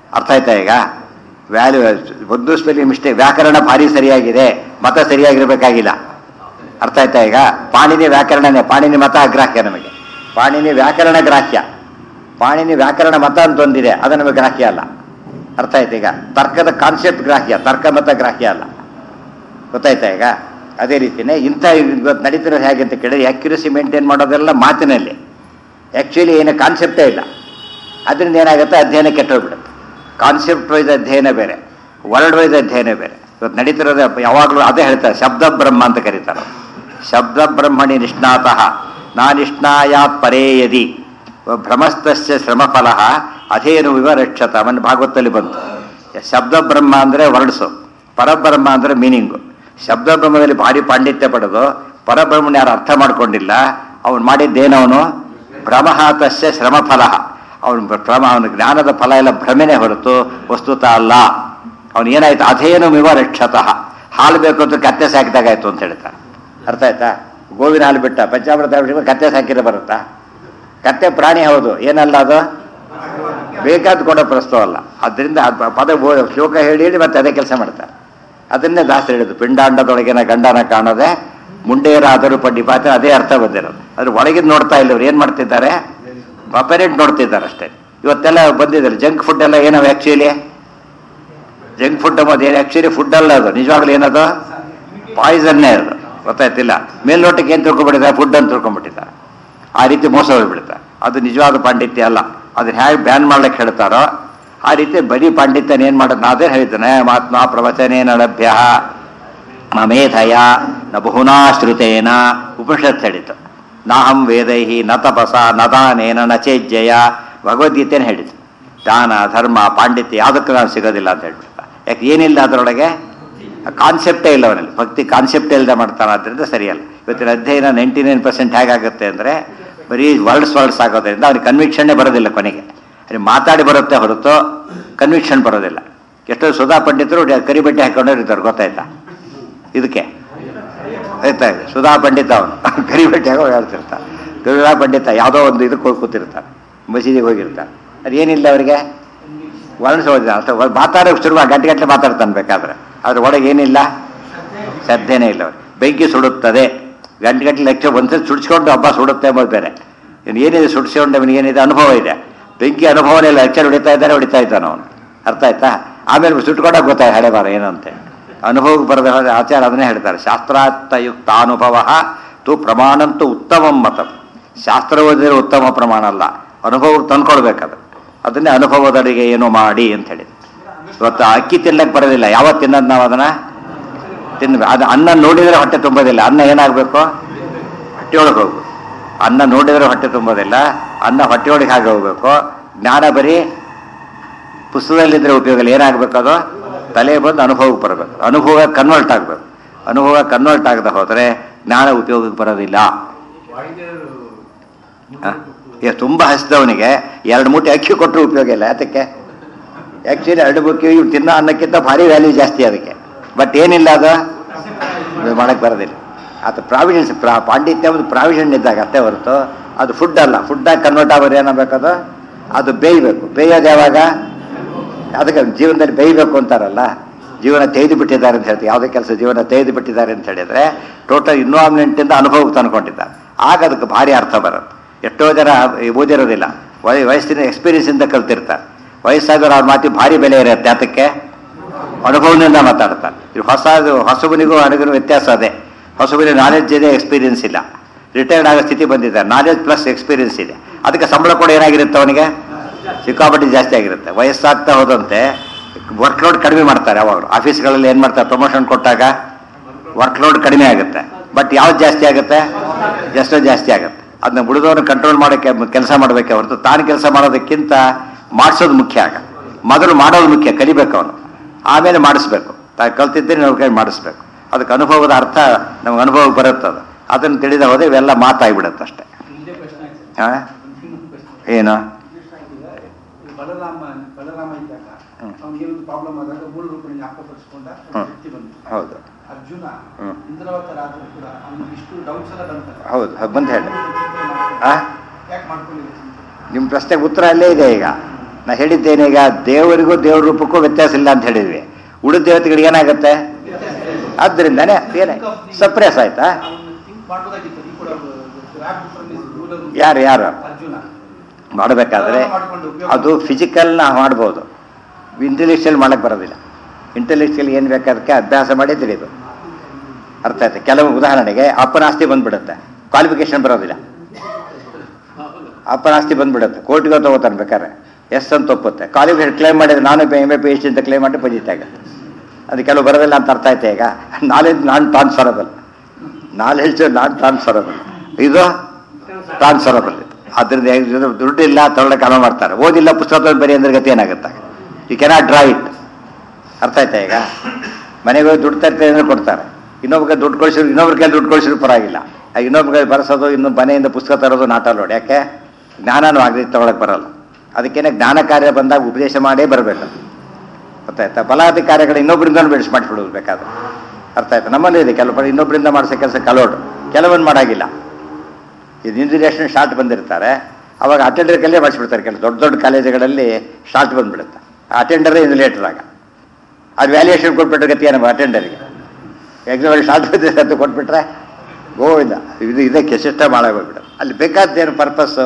ಅರ್ಥ ಆಯ್ತಾ ಈಗ ವ್ಯಾಲ್ಯೂ ಒಂದು ಸ್ಪೆಲ್ಲಿಂಗ್ ಮಿಸ್ಟೇಕ್ ವ್ಯಾಕರಣ ಭಾರಿ ಸರಿಯಾಗಿದೆ ಮತ ಸರಿಯಾಗಿರ್ಬೇಕಾಗಿಲ್ಲ ಅರ್ಥ ಆಯ್ತಾ ಈಗ ಪಾಣಿನಿ ವ್ಯಾಕರಣನೇ ಪಾಣಿನಿ ಮತ ಅಗ್ರಾಹ್ಯ ನಮಗೆ ಪಾಣಿನಿ ವ್ಯಾಕರಣ ಗ್ರಾಹ್ಯ ಪಾಣಿನಿ ವ್ಯಾಕರಣ ಮತ ಅಂತ ಒಂದಿದೆ ಅದು ನಮಗೆ ಗ್ರಾಹ್ಯ ಅಲ್ಲ ಅರ್ಥ ಆಯ್ತಾ ಈಗ ತರ್ಕದ ಕಾನ್ಸೆಪ್ಟ್ ಗ್ರಾಹ್ಯ ತರ್ಕ ಮತ ಗ್ರಾಹ್ಯ ಅಲ್ಲ ಗೊತ್ತಾಯ್ತಾ ಈಗ ಅದೇ ರೀತಿನೇ ಇಂಥ ಇವತ್ತು ನಡೀತಿರೋದು ಹೇಗೆ ಅಂತ ಕೇಳಿದ್ರೆ ಅಕ್ಯುರಸಿ ಮೇಂಟೈನ್ ಮಾಡೋದೆಲ್ಲ ಮಾತಿನಲ್ಲಿ ಆ್ಯಕ್ಚುಲಿ ಏನು ಕಾನ್ಸೆಪ್ಟೇ ಇಲ್ಲ ಅದರಿಂದ ಏನಾಗುತ್ತೆ ಅಧ್ಯಯನ ಕೆಟ್ಟೋಗ್ಬಿಡುತ್ತೆ ಕಾನ್ಸೆಪ್ಟ್ ವೈಸ್ ಅಧ್ಯಯನ ಬೇರೆ ವರ್ಲ್ಡ್ ವೈಸ್ ಅಧ್ಯಯನ ಬೇರೆ ಇವತ್ತು ನಡೀತಿರೋದು ಯಾವಾಗಲೂ ಅದೇ ಹೇಳ್ತಾರೆ ಶಬ್ದ ಬ್ರಹ್ಮ ಅಂತ ಕರೀತಾರೆ ಶಬ್ದ ಬ್ರಹ್ಮಣಿ ನಿಷ್ಣಾತಃ ನಾ ನಿಷ್ಣಾಯಾತ್ ಪರೇ ಯದಿ ಭ್ರಮಸ್ತಸ್ಯ ಶ್ರಮಫಲ ಅಧೇನು ವಿವರಕ್ಷತ ಅವನ ಭಾಗವತದಲ್ಲಿ ಬಂತು ಶಬ್ದ ಬ್ರಹ್ಮ ಅಂದರೆ ವರ್ಡ್ಸು ಪರಬ್ರಹ್ಮ ಅಂದರೆ ಮೀನಿಂಗು ಶಬ್ದ ಬ್ರಹ್ಮದಲ್ಲಿ ಭಾರಿ ಪಾಂಡಿತ್ಯ ಪಡೆದು ಪರಬ್ರಹ್ಮನ ಯಾರು ಅರ್ಥ ಮಾಡ್ಕೊಂಡಿಲ್ಲ ಅವನು ಮಾಡಿದ್ದೇನವನು ಭ್ರಮಹಾತಸ್ಯ ಶ್ರಮಫಲ ಅವನು ಭ್ರಮ ಅವನ ಜ್ಞಾನದ ಫಲ ಎಲ್ಲ ಭ್ರಮೆನೇ ಹೊರತು ವಸ್ತುತ ಅಲ್ಲ ಅವನು ಏನಾಯ್ತು ಅಧೇನು ಮಿವ ರಕ್ಷತಃ ಹಾಲು ಬೇಕು ಅಂತ ಕತ್ತೆ ಸಾಕಿದಾಗಾಯ್ತು ಅಂತ ಹೇಳ್ತಾರೆ ಅರ್ಥ ಆಯ್ತಾ ಗೋವಿನ ಹಾಲು ಬಿಟ್ಟ ಪಂಚಾಮೃತ ಅಭಿಷೇಕ ಕತ್ತೆ ಸಾಕಿದ್ರೆ ಬರುತ್ತಾ ಕತ್ತೆ ಪ್ರಾಣಿ ಹೌದು ಏನಲ್ಲ ಅದು ಬೇಕಾದ ಕೊಡೋ ಪ್ರಶ್ನೆ ಅಲ್ಲ ಅದರಿಂದ ಅದ್ ಪದ ಬೋ- ಶ್ಲೋಕ ಹೇಳಿ ಹೇಳಿ ಮತ್ತೆ ಅದೇ ಕೆಲಸ ಮಾಡ್ತಾರೆ ಅದನ್ನೇ ದಾಸರು ಹೇಳಿದ್ದು ಪಿಂಡಾಂಡದೊಳಗಿನ ಗಂಡನ ಕಾಣದೆ ಮುಂಡೇರಾದರೂ ಪಡ್ಡಿ ಪಾತ್ರ ಅದೇ ಅರ್ಥ ಬಂದಿರೋದು ಅದ್ರ ಒಳಗಿದ್ ನೋಡ್ತಾ ಇಲ್ಲ ಇವ್ರು ಏನ್ ಮಾಡ್ತಿದ್ದಾರೆ ಅಪರೇಟ್ ನೋಡ್ತಿದ್ದಾರೆ ಅಷ್ಟೇ ಇವತ್ತೆಲ್ಲ ಬಂದಿದ್ದಾರೆ ಜಂಕ್ ಫುಡ್ ಎಲ್ಲ ಏನವ ಆಕ್ಚುಲಿ ಜಂಕ್ ಫುಡ್ ಅಂಬೋದು ಏನು ಆಕ್ಚುಲಿ ಫುಡ್ ಅಲ್ಲ ಅದು ನಿಜವಾಗ್ಲೂ ಏನದು ಪಾಯ್ಸನ್ನೇ ಅದು ಗೊತ್ತಾಯ್ತಿಲ್ಲ ಮೇಲ್ನೋಟಕ್ಕೆ ಏನು ತಿಳ್ಕೊಂಡ್ಬಿಟ್ಟಿದ್ದಾರೆ ಫುಡ್ ಅಂತ ತಿಳ್ಕೊಂಡ್ಬಿಟ್ಟಿದ್ದಾರೆ ಆ ರೀತಿ ಮೋಸ ಹೋಗ್ಬಿಡ್ತಾರೆ ಅದು ನಿಜವಾದ ಪಾಂಡಿತ್ಯ ಅಲ್ಲ ಅದನ್ನ ಹೇಗೆ ಬ್ಯಾನ್ ಮಾಡ್ಲಿಕ್ಕೆ ಹೇಳ್ತಾರೋ ಆ ರೀತಿ ಬರೀ ಪಾಂಡಿತ್ಯನ ಏನ್ ಮಾಡೋದು ನಾ ಅದೇ ಹೇಳ್ತಾನೆ ಮಾತ್ಮ ಪ್ರವಚನೇನ ಲಭ್ಯ ಮಮೇಧಯ ನ ಬಹುನಾ ಶ್ರುತೇನ ಉಪನಿಷತ್ ಹೇಳಿತು ನಾಹಂ ವೇದೈ ನ ತಪಸ ನ ದಾನೇನ ನ ಚೇಜ್ಜಯ ಭಗವದ್ಗೀತೆನ ಹೇಳಿತು ದಾನ ಧರ್ಮ ಪಾಂಡಿತ್ಯ ಯಾವುದಕ್ಕೂ ನಾವು ಸಿಗೋದಿಲ್ಲ ಅಂತ ಹೇಳ್ಬಿಡ್ತಾ ಯಾಕೆ ಏನಿಲ್ಲ ಅದರೊಳಗೆ ಕಾನ್ಸೆಪ್ಟೇ ಇಲ್ಲ ಅವನಲ್ಲಿ ಭಕ್ತಿ ಕಾನ್ಸೆಪ್ಟೇ ಇಲ್ಲದೆ ಮಾಡ್ತಾನೆ ಆದ್ದರಿಂದ ಸರಿಯಲ್ಲ ಇವತ್ತಿನ ಅಧ್ಯಯನ ನೈಂಟಿ ನೈನ್ ಪರ್ಸೆಂಟ್ ಹೇಗಾಗುತ್ತೆ ಅಂದರೆ ಬರೀ ವರ್ಡ್ಸ್ ವರ್ಡ್ಸ್ ಆಗೋದ್ರಿಂದ ಅವ್ನಿಗೆ ಕನ್ವಿಕ್ಷನ್ನೇ ಬರೋದಿಲ್ಲ ಕೊನೆಗೆ ಅಲ್ಲಿ ಮಾತಾಡಿ ಬರುತ್ತೆ ಹೊರತು ಕನ್ವಿಕ್ಷನ್ ಬರೋದಿಲ್ಲ ಎಷ್ಟೋ ಸುಧಾ ಪಂಡಿತರು ಡ- ಕರಿ ಬಟ್ಟೆ ಹಾಕೊಂಡವ್ರು ಇರ್ತಾರೆ ಗೊತ್ತಾಯ್ತಾ ಇದಕ್ಕೆ ಆಯ್ತಾ ಸುಧಾ ಪಂಡಿತ ಅವನು ಕರಿ ಬಟ್ಟೆ ಹಾಕೋ ಹೇಳ್ತಿರ್ತಾನೆ ಸುಧಾ ಪಂಡಿತ ಯಾವುದೋ ಒಂದು ಇದಕ್ಕೆ ಹೋಗಿ ಕೂತಿರ್ತಾನೆ ಮಸೀದಿಗೆ ಹೋಗಿರ್ತಾನೆ ಅದೇನಿಲ್ಲ ಅವರಿಗೆ ವರ್ಣಿಸ ಹೋದ ಅರ್ಥ ಮಾತಾಡೋಕೆ ಶುರು ಗಂಟೆ ಗಂಟೆ ಮಾತಾಡ್ತಾನೆ ಬೇಕಾದ್ರೆ ಅದ್ರ ಒಳಗೆ ಏನಿಲ್ಲ ಶ್ರದ್ಧೆನೇ ಇಲ್ಲ ಅವ್ರಿಗೆ ಬೆಂಕಿ ಸುಡುತ್ತದೆ ಗಂಟೆ ಗಂಟೆ ಲೆಕ್ಚರ್ ಒಂದ್ಸರಿ ಸುಡಿಸ್ಕೊಂಡು ಹಬ್ಬ ಸುಡುತ್ತೆ ಎಂಬುದು ಬೇರೆ ಇನ್ನು ಏನಿದೆ ಸುಡಿಸ್ಕೊಂಡು ಅವನಿಗೆ ಏನಿದೆ ಅನುಭವ ಇದೆ ಬೆಂಕಿ ಅನುಭವನೇ ಇಲ್ಲ ಲೆಕ್ಚರ್ ಹೊಡಿತಾ ಇದ್ದಾರೆ ಹೊಡಿತಾ ಇದ್ದಾನೆ ಅವನು ಅರ್ಥ ಆಯ್ತಾ ಆಮೇಲೆ ಸುಟ್ಕೊಂಡಾಗ ಗೊತ್ತಾಯ್ತು ಹಳೆ ಬಾರ ಏನಂತೆ ಅನುಭವಕ್ಕೆ ಬರದ ಆಚಾರ ಅದನ್ನೇ ಹೇಳ್ತಾರೆ ಶಾಸ್ತ್ರಾರ್ಥಯುಕ್ತ ಅನುಭವ ತು ಪ್ರಮಾಣಂತೂ ಉತ್ತಮ ಮತ ಶಾಸ್ತ್ರ ಓದಿದ್ರೆ ಉತ್ತಮ ಪ್ರಮಾಣ ಅಲ್ಲ ಅನುಭವಕ್ಕೆ ತಂದ್ಕೊಳ್ಬೇಕದು ಅದನ್ನೇ ಅನುಭವದಡಿಗೆ ಏನು ಮಾಡಿ ಅಂತ ಹೇಳಿ ಇವತ್ತು ಅಕ್ಕಿ ತಿನ್ನಕ್ಕೆ ಬರೋದಿಲ್ಲ ಯಾವತ್ತು ತಿನ್ನೋದು ನಾವು ಅದನ್ನ ತಿನ್ನ ಅದು ಅನ್ನ ನೋಡಿದರೆ ಹೊಟ್ಟೆ ತುಂಬೋದಿಲ್ಲ ಅನ್ನ ಏನಾಗಬೇಕು ಹೊಟ್ಟೆಯೊಳಗೆ ಹೋಗ್ಬೇಕು ಅನ್ನ ನೋಡಿದರೆ ಹೊಟ್ಟೆ ತುಂಬೋದಿಲ್ಲ ಅನ್ನ ಹೊಟ್ಟೆಯೊಳಗೆ ಹಾಗೆ ಹೋಗ್ಬೇಕು ಜ್ಞಾನ ಬರೀ ಪುಸ್ತಕದಲ್ಲಿದ್ದರೆ ಉಪಯೋಗ ಇಲ್ಲ ಏನಾಗಬೇಕು ಅದು ತಲೆ ಬಂದು ಅನುಭವಕ್ಕೆ ಬರಬೇಕು ಅನುಭವ ಕನ್ವರ್ಟ್ ಆಗಬೇಕು ಅನುಭವ ಕನ್ವರ್ಟ್ ಆಗದೆ ಹೋದರೆ ಜ್ಞಾನ ಉಪಯೋಗಕ್ಕೆ ಬರೋದಿಲ್ಲ ಹ? ಈಗ ತುಂಬ ಹಸಿದವನಿಗೆ ಎರಡು ಮೂಟೆ ಅಕ್ಕಿ ಕೊಟ್ಟರು ಉಪಯೋಗ ಇಲ್ಲ ಯಾತಕ್ಕೆ ಆ್ಯಕ್ಚುಲಿ ಎರಡು ಮುಖ್ಯ ಇವ್ರು ತಿನ್ನೋ ಅನ್ನಕ್ಕಿಂತ ಭಾರಿ ವ್ಯಾಲ್ಯೂ ಜಾಸ್ತಿ ಅದಕ್ಕೆ ಬಟ್ ಏನಿಲ್ಲ ಅದು ಇದು ಮಾಡಕ್ಕೆ ಬರೋದಿಲ್ಲ ಅದು ಪ್ರಾವಿಡೆನ್ಸ್ ಪ್ರಾ ಪಾಂಡಿತ್ಯ ಒಂದು ಪ್ರಾವಿಷನ್ ಇದ್ದಾಗ ಅಷ್ಟೇ ಹೊರತು ಅದು ಫುಡ್ ಅಲ್ಲ ಫುಡ್ಡಾಗಿ ಕನ್ವರ್ಟ್ ಆಗೋದು ಏನಾಗಬೇಕದು ಅದು ಬೇಯಬೇಕು ಬೇಯೋದು ಯಾವಾಗ ಅದಕ್ಕೆ ಜೀವನದಲ್ಲಿ ಬೇಯಬೇಕು ಅಂತಾರಲ್ಲ ಜೀವನ ತೆಗೆದು ಬಿಟ್ಟಿದ್ದಾರೆ ಅಂತ ಹೇಳ್ತೀವಿ ಯಾವುದೇ ಕೆಲಸ ಜೀವನ ತೆಗೆದು ಬಿಟ್ಟಿದ್ದಾರೆ ಅಂತ ಹೇಳಿದ್ರೆ ಟೋಟಲ್ ಇನ್ವಾಲ್ವ್ಮೆಂಟಿಂದ ಅನುಭವಕ್ಕೆ ತಂದ್ಕೊಂಡಿದ್ದಾರೆ ಆಗ ಅದಕ್ಕೆ ಭಾರಿ ಅರ್ಥ ಬರುತ್ತೆ ಎಷ್ಟೋ ಜನ ಓದಿರೋದಿಲ್ಲ ವಯ ವಯಸ್ಸಿನ ಎಕ್ಸ್ಪೀರಿಯನ್ಸಿಂದ ಕಲ್ತಿರ್ತಾರೆ ವಯಸ್ಸಾದವ್ರು ಅವ್ರ ಮಾತಿ ಭಾರಿ ಬೆಲೆ ಇರುತ್ತೆ ಅದಕ್ಕೆ ಅನುಭವದಿಂದ ಮಾತಾಡ್ತಾರೆ ಇದು ಹೊಸ ಹೊಸಬನಿಗೂ ಹಣಗಿನ ವ್ಯತ್ಯಾಸ ಅದೇ ಹೊಸಬನಿಗೆ ನಾಲೆಡ್ಜ್ ಇದೆ ಎಕ್ಸ್ಪೀರಿಯನ್ಸ್ ಇಲ್ಲ ರಿಟೈರ್ಡ್ ಆಗೋ ಸ್ಥಿತಿ ಬಂದಿದ್ದಾರೆ ನಾಲೆಡ್ಜ್ ಪ್ಲಸ್ ಎಕ್ಸ್ಪೀರಿಯನ್ಸ್ ಇದೆ ಅದಕ್ಕೆ ಸಂಬಳ ಕೂಡ ಏನಾಗಿರುತ್ತೆ ಅವನಿಗೆ ಸಿಕ್ಕಾಪಟ್ಟೆ ಜಾಸ್ತಿ ಆಗಿರುತ್ತೆ ವಯಸ್ಸಾಗ್ತಾ ಹೋದಂತೆ ವರ್ಕ್ ಲೋಡ್ ಕಡಿಮೆ ಮಾಡ್ತಾರೆ ಯಾವಾಗಲೂ ಆಫೀಸ್ಗಳಲ್ಲಿ ಏನು ಮಾಡ್ತಾರೆ ಪ್ರಮೋಷನ್ ಕೊಟ್ಟಾಗ ವರ್ಕ್ ಲೋಡ್ ಕಡಿಮೆ ಆಗುತ್ತೆ ಬಟ್ ಯಾವ್ದು ಜಾಸ್ತಿ ಆಗುತ್ತೆ ಎಷ್ಟೋ ಜಾಸ್ತಿ ಆಗುತ್ತೆ ಅದನ್ನ ಬಿಡಿದವ್ರನ್ನ ಕಂಟ್ರೋಲ್ ಮಾಡೋಕ್ಕೆ ಕೆಲಸ ಮಾಡಬೇಕೆ ಹೊರತು ತಾನು ಕೆಲಸ ಮಾಡೋದಕ್ಕಿಂತ ಮಾಡಿಸೋದು ಮುಖ್ಯ ಆಗ ಮೊದಲು ಮಾಡೋದು ಮುಖ್ಯ ಕಲಿಬೇಕು ಅವನು ಆಮೇಲೆ ಮಾಡಿಸ್ಬೇಕು ತಾನು ಕಲ್ತಿದ್ದರೆ ನಾವು ಕೈ ಮಾಡಿಸ್ಬೇಕು ಅದಕ್ಕೆ ಅನುಭವದ ಅರ್ಥ ನಮ್ಗೆ ಅನುಭವಕ್ಕೆ ಬರುತ್ತೆ ಅದು ಅದನ್ನು ತಿಳಿದ ಹೋದ್ರೆ ಇವೆಲ್ಲ ಮಾತಾಗ್ಬಿಡುತ್ತೆ ಅಷ್ಟೇ ಇಲ್ಲೇ ಪ್ರಶ್ನೆ ಆಯ್ತು ಹಾ? ಇನ್ನೊಂದು ಪ್ರಶ್ನೆ ಏನು ಈ ಬಲರಾಮ ಬಲರಾಮ ಇದ್ದಾಗ ಹ್ಮ್. ಅವ್ನಿಗೆ ಒಂದು ಪ್ರಾಬ್ಲಮ್ ಆದಾಗ ಮೂಲ ರೂಪದಲ್ಲಿ ಜ್ಞಾಪಕಪಡಿಸ್ಕೊಂಡ ಹ್ಮ್. ಶಕ್ತಿ ಬಂತು ಹೌದು ಅರ್ಜುನ ಹ್ಮ್. ಇಂದ್ರವತರ ಆದರೂ ಕೂಡ ಅವ್ನಿಗೆ ಇಷ್ಟು ಡೌಟ್ಸ್ ಎಲ್ಲ ಬಂತಲ್ಲ ಹೌದು ಹಾಗೆ ಬಂದು ಹೇಳಿ ಚಿಂತೆ ಆ? ಯಾಕೆ ಮಾಡ್ಕೊಂಡಿಲ್ಲ ಚಿಂತೆ ನಿಮ್ಮ ಪ್ರಶ್ನೆಗೆ ಉತ್ತರ ಅಲ್ಲೇ ಇದೆ ಈಗ ನಾ ಹೇಳಿದ್ದೇನೆ ಈಗ ದೇವರಿಗೂ ದೇವ್ರ ರೂಪಕ್ಕೂ ವ್ಯತ್ಯಾಸ ಇಲ್ಲ ಅಂತ ಹೇಳಿದ್ವಿ ಉಳಿದ ದೇವತೆಗಳಿಗೆ ಏನಾಗುತ್ತೆ ಆದ್ದರಿಂದಾನೆ ಏನೇ ಸಪ್ರೆಸ್ ಆಯ್ತಾ ಥಿಂಕ್ ಮಾಡ್ಬೋದಾಗಿತ್ತು ಈ ಕೂಡ ರ್ಯಾಪ್ ರೂಲರ್ ಯಾರು ಯಾರು ಅರ್ಜುನ ಮಾಡಬೇಕಾದ್ರೆ ಮಾಡ್ಕೊಂಡು ಉಪಯೋಗ ಅದು ಫಿಸಿಕಲ್ನ ಮಾಡ್ಬೋದು ಇಂಟೆಲೆಕ್ಚುಯಲ್ ಮಾಡಕ್ಕೆ ಬರೋದಿಲ್ಲ ಇಂಟೆಲೆಕ್ಚುಯಲ್ ಏನು ಬೇಕಾದಕ್ಕೆ ಅಭ್ಯಾಸ ಮಾಡಿ ತಿಳಿಬೇಕು ಅರ್ಥ ಆಯ್ತು ಕೆಲವು ಉದಾಹರಣೆಗೆ ಅಪ್ಪನ ಆಸ್ತಿ ಬಂದ್ಬಿಡುತ್ತೆ ಕ್ವಾಲಿಫಿಕೇಶನ್ ಬರೋದಿಲ್ಲ ಅಪ್ಪನ ಆಸ್ತಿ ಬಂದ್ಬಿಡುತ್ತೆ ಕೋರ್ಟಿಗೆ ತಗೋತಾನೆ ಬೇಕಾದ್ರೆ ಎಸ್ ಅಂತ ಒಪ್ಪುತ್ತೆ ಕ್ವಾಲಿಫಿಕೇಶನ್ ಕ್ಲೇಮ್ ಮಾಡಿದ್ರೆ ನಾನು ಎಮ್ ಎ ಪಿ ಎಚ್ ಅಂತ ಕ್ಲೇಮ್ ಮಾಡಿ ಪಂಜಿತ ಆಗುತ್ತೆ ಅದು ಕೆಲವು ಬರೋದಿಲ್ಲ ಅಂತ ಅರ್ಥ ಆಯ್ತು ಈಗ knowledge non transferable knowledge non transferable ಇದು ಟ್ರಾನ್ಸ್ಫರಬಲ್ ಅದರಿಂದ ಇದು ದುಡ್ಡಿಲ್ಲ ತೊಗೊಳಕ್ಕೆ ಅನುವು ಮಾಡ್ತಾರೆ ಓದಿಲ್ಲ ಪುಸ್ತಕ ತಗೊಂಡು ಬರೀ ಅಂದ್ರೆ ಗತಿ ಏನಾಗುತ್ತೆ ಯು ಕೆನಾಟ್ ಡ್ರಾ ಇಟ್ ಅರ್ಥ ಆಯ್ತಾ ಈಗ ಮನೆಗೆ ಹೋಗಿ ದುಡ್ಡು ತರ್ತಾರೆ ಅಂದ್ರೆ ಕೊಡ್ತಾರೆ ಇನ್ನೊಬ್ರಿಗೆ ದುಡ್ಡು ಕಳಿಸಿದ್ರು ಇನ್ನೊಬ್ರ ಕೈಲಿ ದುಡ್ಡು ಕಳಿಸಿದ್ರು ಪರವಾಗಿಲ್ಲ ಆ ಇನ್ನೊಬ್ರಿಗೆ ಬರೆಸೋದು ಇನ್ನು ಮನೆಯಿಂದ ಪುಸ್ತಕ ತರೋದು ನಾಟ ನೋಡಿ ಯಾಕೆ ಜ್ಞಾನನೂ ಆಗಲಿ ತಗೊಳಕ್ಕೆ ಬರಲ್ಲ ಅದಕ್ಕೇನೆ ಜ್ಞಾನ ಕಾರ್ಯ ಬಂದಾಗ ಉಪದೇಶ ಮಾಡೇ ಬರಬೇಕು ಗೊತ್ತಾಯ್ತಾ ಬಲಾದಿ ಕಾರ್ಯಗಳು ಇನ್ನೊಬ್ಬರಿಂದ ಬೆಳೆಸಿ ಮಾಡಿಬಿಡೋದು ಬೇಕಾದ್ರೆ ಅರ್ಥ ಆಯ್ತಾ ನಮ್ಮಲ್ಲಿ ಇದೆ ಕೆಲವು ಇನ್ನೊಬ್ಬರಿಂದ ಮಾಡಿಸೋ ಕೆಲಸ ಕಲೋಡು ಕೆಲವೊಂದು ಮಾಡಾಗಿಲ್ಲ ಇದು ಇಂಜಿನಿಯರ್ಷನ್ ಶಾರ್ಟ್ ಬಂದಿರ್ತಾರೆ ಅವಾಗ ಅಟೆಂಡರ್ ಕಲ್ಲೇ ಮಾಡಿಸ್ಬಿಡ್ತಾರೆ ಕೆಲವು ದೊಡ್ಡ ದೊಡ್ಡ ಕಾಲೇಜುಗಳಲ್ಲಿ ಶಾರ್ಟ್ ಬಂದ್ಬಿಡುತ್ತೆ ಅಟೆಂಡರೇ ಇನ್ಲೇಟರ್ ಆಗ ಅದು ವ್ಯಾಲ್ಯೂಯೇಷನ್ ಕೊಟ್ಬಿಟ್ರೆ ಗತಿ ಏನಪ್ಪ ಅಟೆಂಡರ್ಗೆ ಎಕ್ಸಾಮಲ್ಲಿ ಶಾರ್ಟ್ ಬಂದಿದೆ ಅಂತ ಕೊಟ್ಬಿಟ್ರೆ ಗೋವಿಂದ ಇದು ಇದಕ್ಕೆ ಸಿಸ್ಟಮ್ ಹಾಳಾಗೋಗ್ಬಿಡು ಅಲ್ಲಿ ಬೇಕಾದ್ದೇನು ಪರ್ಪಸ್ಸು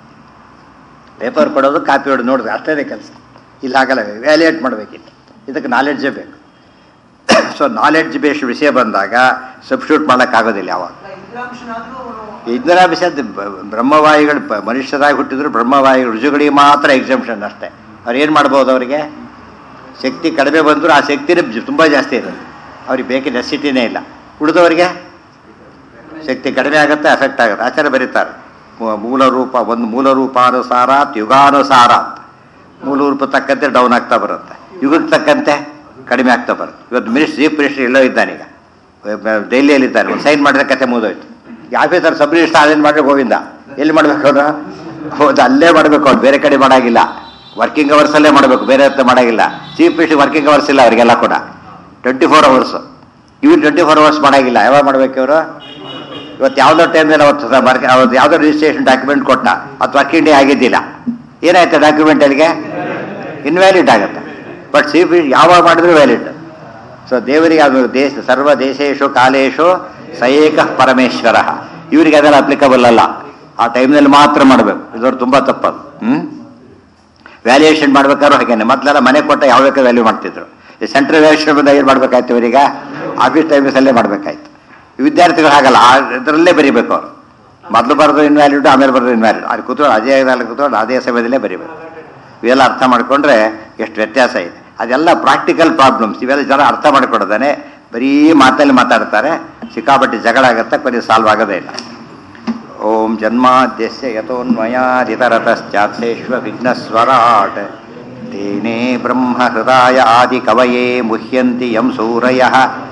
ಪೇಪರ್ ಕೊಡೋದು ಕಾಪಿ ಹೊಡೋದು ನೋಡೋದು ಅಷ್ಟೇ ಕೆಲಸ ಇಲ್ಲಿ ಆಗಲ್ಲ ವ್ಯಾಲ್ಯೂಯೇಟ್ ಮಾಡಬೇಕಿತ್ತು ಇದಕ್ಕೆ ನಾಲೆಡ್ಜೇ ಬೇಕು ಸೊ ನಾಲೆಡ್ಜ್ ಬೇಸ್ಡ್ ವಿಷಯ ಬಂದಾಗ ಸಬ್ಸ್ಟ್ಯೂಟ್ ಮಾಡೋಕ್ಕಾಗೋದಿಲ್ಲ ಯಾವಾಗ ಇಂದ್ರಾಂಶನಾದ್ರೂ ಇಂದಿರಾಭಿಷ ಬ್ರಹ್ಮವಾಯುಗಳು ಪ- ಮನುಷ್ಯರಾಗಿ ಹುಟ್ಟಿದ್ರು ಬ್ರಹ್ಮವಾಯು ರುಜುಗಳಿಗೆ ಮಾತ್ರ ಎಕ್ಸಾಮ್ಷನ್ ಅಷ್ಟೇ ಅವ್ರು ಏನು ಮಾಡ್ಬೋದು ಅವರಿಗೆ ಶಕ್ತಿ ಕಡಿಮೆ ಬಂದರೂ ಆ ಶಕ್ತಿನೇ ತುಂಬ ಜಾಸ್ತಿ ಇರುತ್ತೆ ಅವ್ರಿಗೆ ಬೇಕಿ ನೆಸಿಟಿನೇ ಇಲ್ಲ ಉಳಿದವರಿಗೆ ಶಕ್ತಿ ಕಡಿಮೆ ಆಗುತ್ತೆ ಎಫೆಕ್ಟ್ ಆಗುತ್ತೆ ಆಚಾರ್ಯ ಬರೀತಾರೆ ಮೂ- ಮೂಲ ರೂಪ ಒಂದು ಮೂಲ ರೂಪಾನುಸಾರಾತ್ ಯುಗಾನುಸಾರಾತ್ ಮೂಲ ರೂಪ ತಕ್ಕಂತೆ ಡೌನ್ ಆಗ್ತಾ ಬರುತ್ತೆ ಯುಗಕ್ಕೆ ತಕ್ಕಂತೆ ಕಡಿಮೆ ಆಗ್ತಾ ಬರುತ್ತೆ ಇವತ್ತು ಮಿನಿಸ್ಟರ್ ಚೀಫ್ ಮಿನಿಸ್ಟರ್ ಎಲ್ಲೋ ಇದ್ದಾನೀಗ ಡೈಲಿಯಲ್ಲಿ ಇದ್ದಾನೆ ಒಂದು ಸೈನ್ ಮಾಡಿದ್ರೆ ಕತೆ ಮುಗಿದೋಯ್ತು ಆಫೀಸರ್ ಸಬ್ ರಿಜಿಸ್ಟರ್ ಅದೇನು ಮಾಡಿದ್ರೆ ಗೋವಿಂದ ಎಲ್ಲಿ ಮಾಡ್ಬೇಕು ಅವನು ಹೌದು ಅಲ್ಲೇ ಮಾಡಬೇಕು ಅವ್ನು ಬೇರೆ ಕಡೆ ಮಾಡಾಗಿಲ್ಲ ವರ್ಕಿಂಗ್ ಅವರ್ಸಲ್ಲೇ ಮಾಡಬೇಕು ಬೇರೆ ಹತ್ರ ಮಾಡಾಗಿಲ್ಲ ಚೀಫ್ ಮಿನಿಸ್ಟರ್ ವರ್ಕಿಂಗ್ ಅವರ್ಸ್ ಇಲ್ಲ ಅವರಿಗೆಲ್ಲ ಕೂಡ ಟ್ವೆಂಟಿ ಫೋರ್ ಅವರ್ಸು ಇವ್ರು ಟ್ವೆಂಟಿ ಫೋರ್ ಅವರ್ಸ್ ಮಾಡಾಗಿಲ್ಲ ಯಾವಾಗ ಮಾಡ್ಬೇಕು ಇವರು ಇವತ್ತು ಯಾವುದೋ ಟೈಮ್ನಲ್ಲಿ ಅವತ್ತು ಸ- ಮಾರ್ಕೆ- ಅವತ್ತು ಯಾವುದೋ ರಿಜಿಸ್ಟ್ರೇಷನ್ ಡಾಕ್ಯುಮೆಂಟ್ ಕೊಟ್ಟ ಅದು ವರ್ಕಿಂಗ್ ಡೇ ಆಗಿದ್ದಿಲ್ಲ ಏನಾಯ್ತು ಡಾಕ್ಯುಮೆಂಟ್ ಅಲ್ಲಿಗೆ ಇನ್ವ್ಯಾಲಿಡ್ ಆಗುತ್ತೆ ಬಟ್ ಸಿ ಪಿ ಯಾವಾಗ ಮಾಡಿದ್ರು ವ್ಯಾಲಿಡ್ ಸೊ ದೇವರಿಗೆ ಅದು ದೇಶ ಸರ್ವ ದೇಶೇಶು ಕಾಲೇಶು ಸಯೇಕ ಪರಮೇಶ್ವರ ಇವರಿಗೆ ಅದೆಲ್ಲ ಅಪ್ಲಿಕಬಲ್ ಅಲ್ಲ ಆ ಟೈಮ್ನಲ್ಲಿ ಮಾತ್ರ ಮಾಡಬೇಕು ಇದವ್ರು ತುಂಬ ತಪ್ಪದು ಹ್ಞೂ ವ್ಯಾಲ್ಯೂಯೇಷನ್ ಮಾಡ್ಬೇಕಾದ್ರೂ ಹಾಗೇನೆ ಮೊದಲೆಲ್ಲ ಮನೆ ಕೊಟ್ಟ ಯಾವ ಬೇಕಾದ್ರೆ ವ್ಯಾಲ್ಯೂ ಮಾಡ್ತಿದ್ರು ಈ ಸೆಂಟ್ರಲ್ ವ್ಯಾಲ್ಯೂಷನ್ ಬಂದಾಗ ಏನು ಮಾಡ್ಬೇಕಾಯ್ತು ಇವರೀಗ ಆಫೀಸ್ ಟೈಮ್ಸಲ್ಲೇ ಮಾಡಬೇಕಾಯ್ತು ವಿದ್ಯಾರ್ಥಿಗಳು ಹಾಗಲ್ಲ ಆ ಇದರಲ್ಲೇ ಬರೀಬೇಕು ಅವರು ಮೊದಲು ಬರೆದು ಇನ್ವ್ಯಾಲಿಡ್ ಆಮೇಲೆ ಬರೆದು ಇನ್ವ್ಯಾಲಿಡ್ ಅಲ್ಲಿ ಕೂತ್ಕೊಂಡು ಅದೇ ಇದರಲ್ಲಿ ಕೂತ್ಕೊಂಡು ಅದೇ ಸಮಯದಲ್ಲೇ ಬರೀಬೇಕು ಇವೆಲ್ಲ ಅರ್ಥ ಮಾಡಿಕೊಂಡ್ರೆ ಎಷ್ಟು ವ್ಯತ್ಯಾಸ ಇದೆ ಅದೆಲ್ಲ ಪ್ರಾಕ್ಟಿಕಲ್ ಪ್ರಾಬ್ಲಮ್ಸ್ ಇವೆಲ್ಲ ಜನ ಅರ್ಥ ಮಾಡಿಕೊಡೋದಾನೆ ಬರೀ ಮಾತಲ್ಲಿ ಮಾತಾಡ್ತಾರೆ ಸಿಕ್ಕಾಪಟ್ಟೆ ಜಗಳ ಆಗುತ್ತೆ ಕೊನೆ ಸಾಲ್ವ್ ಆಗೋದೇ ಇಲ್ಲ ಓಂ ಜನ್ಮಾದ್ಯಸ್ಯ ಯಥೋನ್ಮಯಾದಿತರತಶ್ಚಾತ್ಸೇಶ್ವ ವಿಘ್ನಸ್ವರಾಟ್ ತೇನೇ ಬ್ರಹ್ಮ ಹೃದಯ ಆದಿ ಕವಯೇ ಮುಹ್ಯಂತಿ ಯಂ ಸೂರಯಃ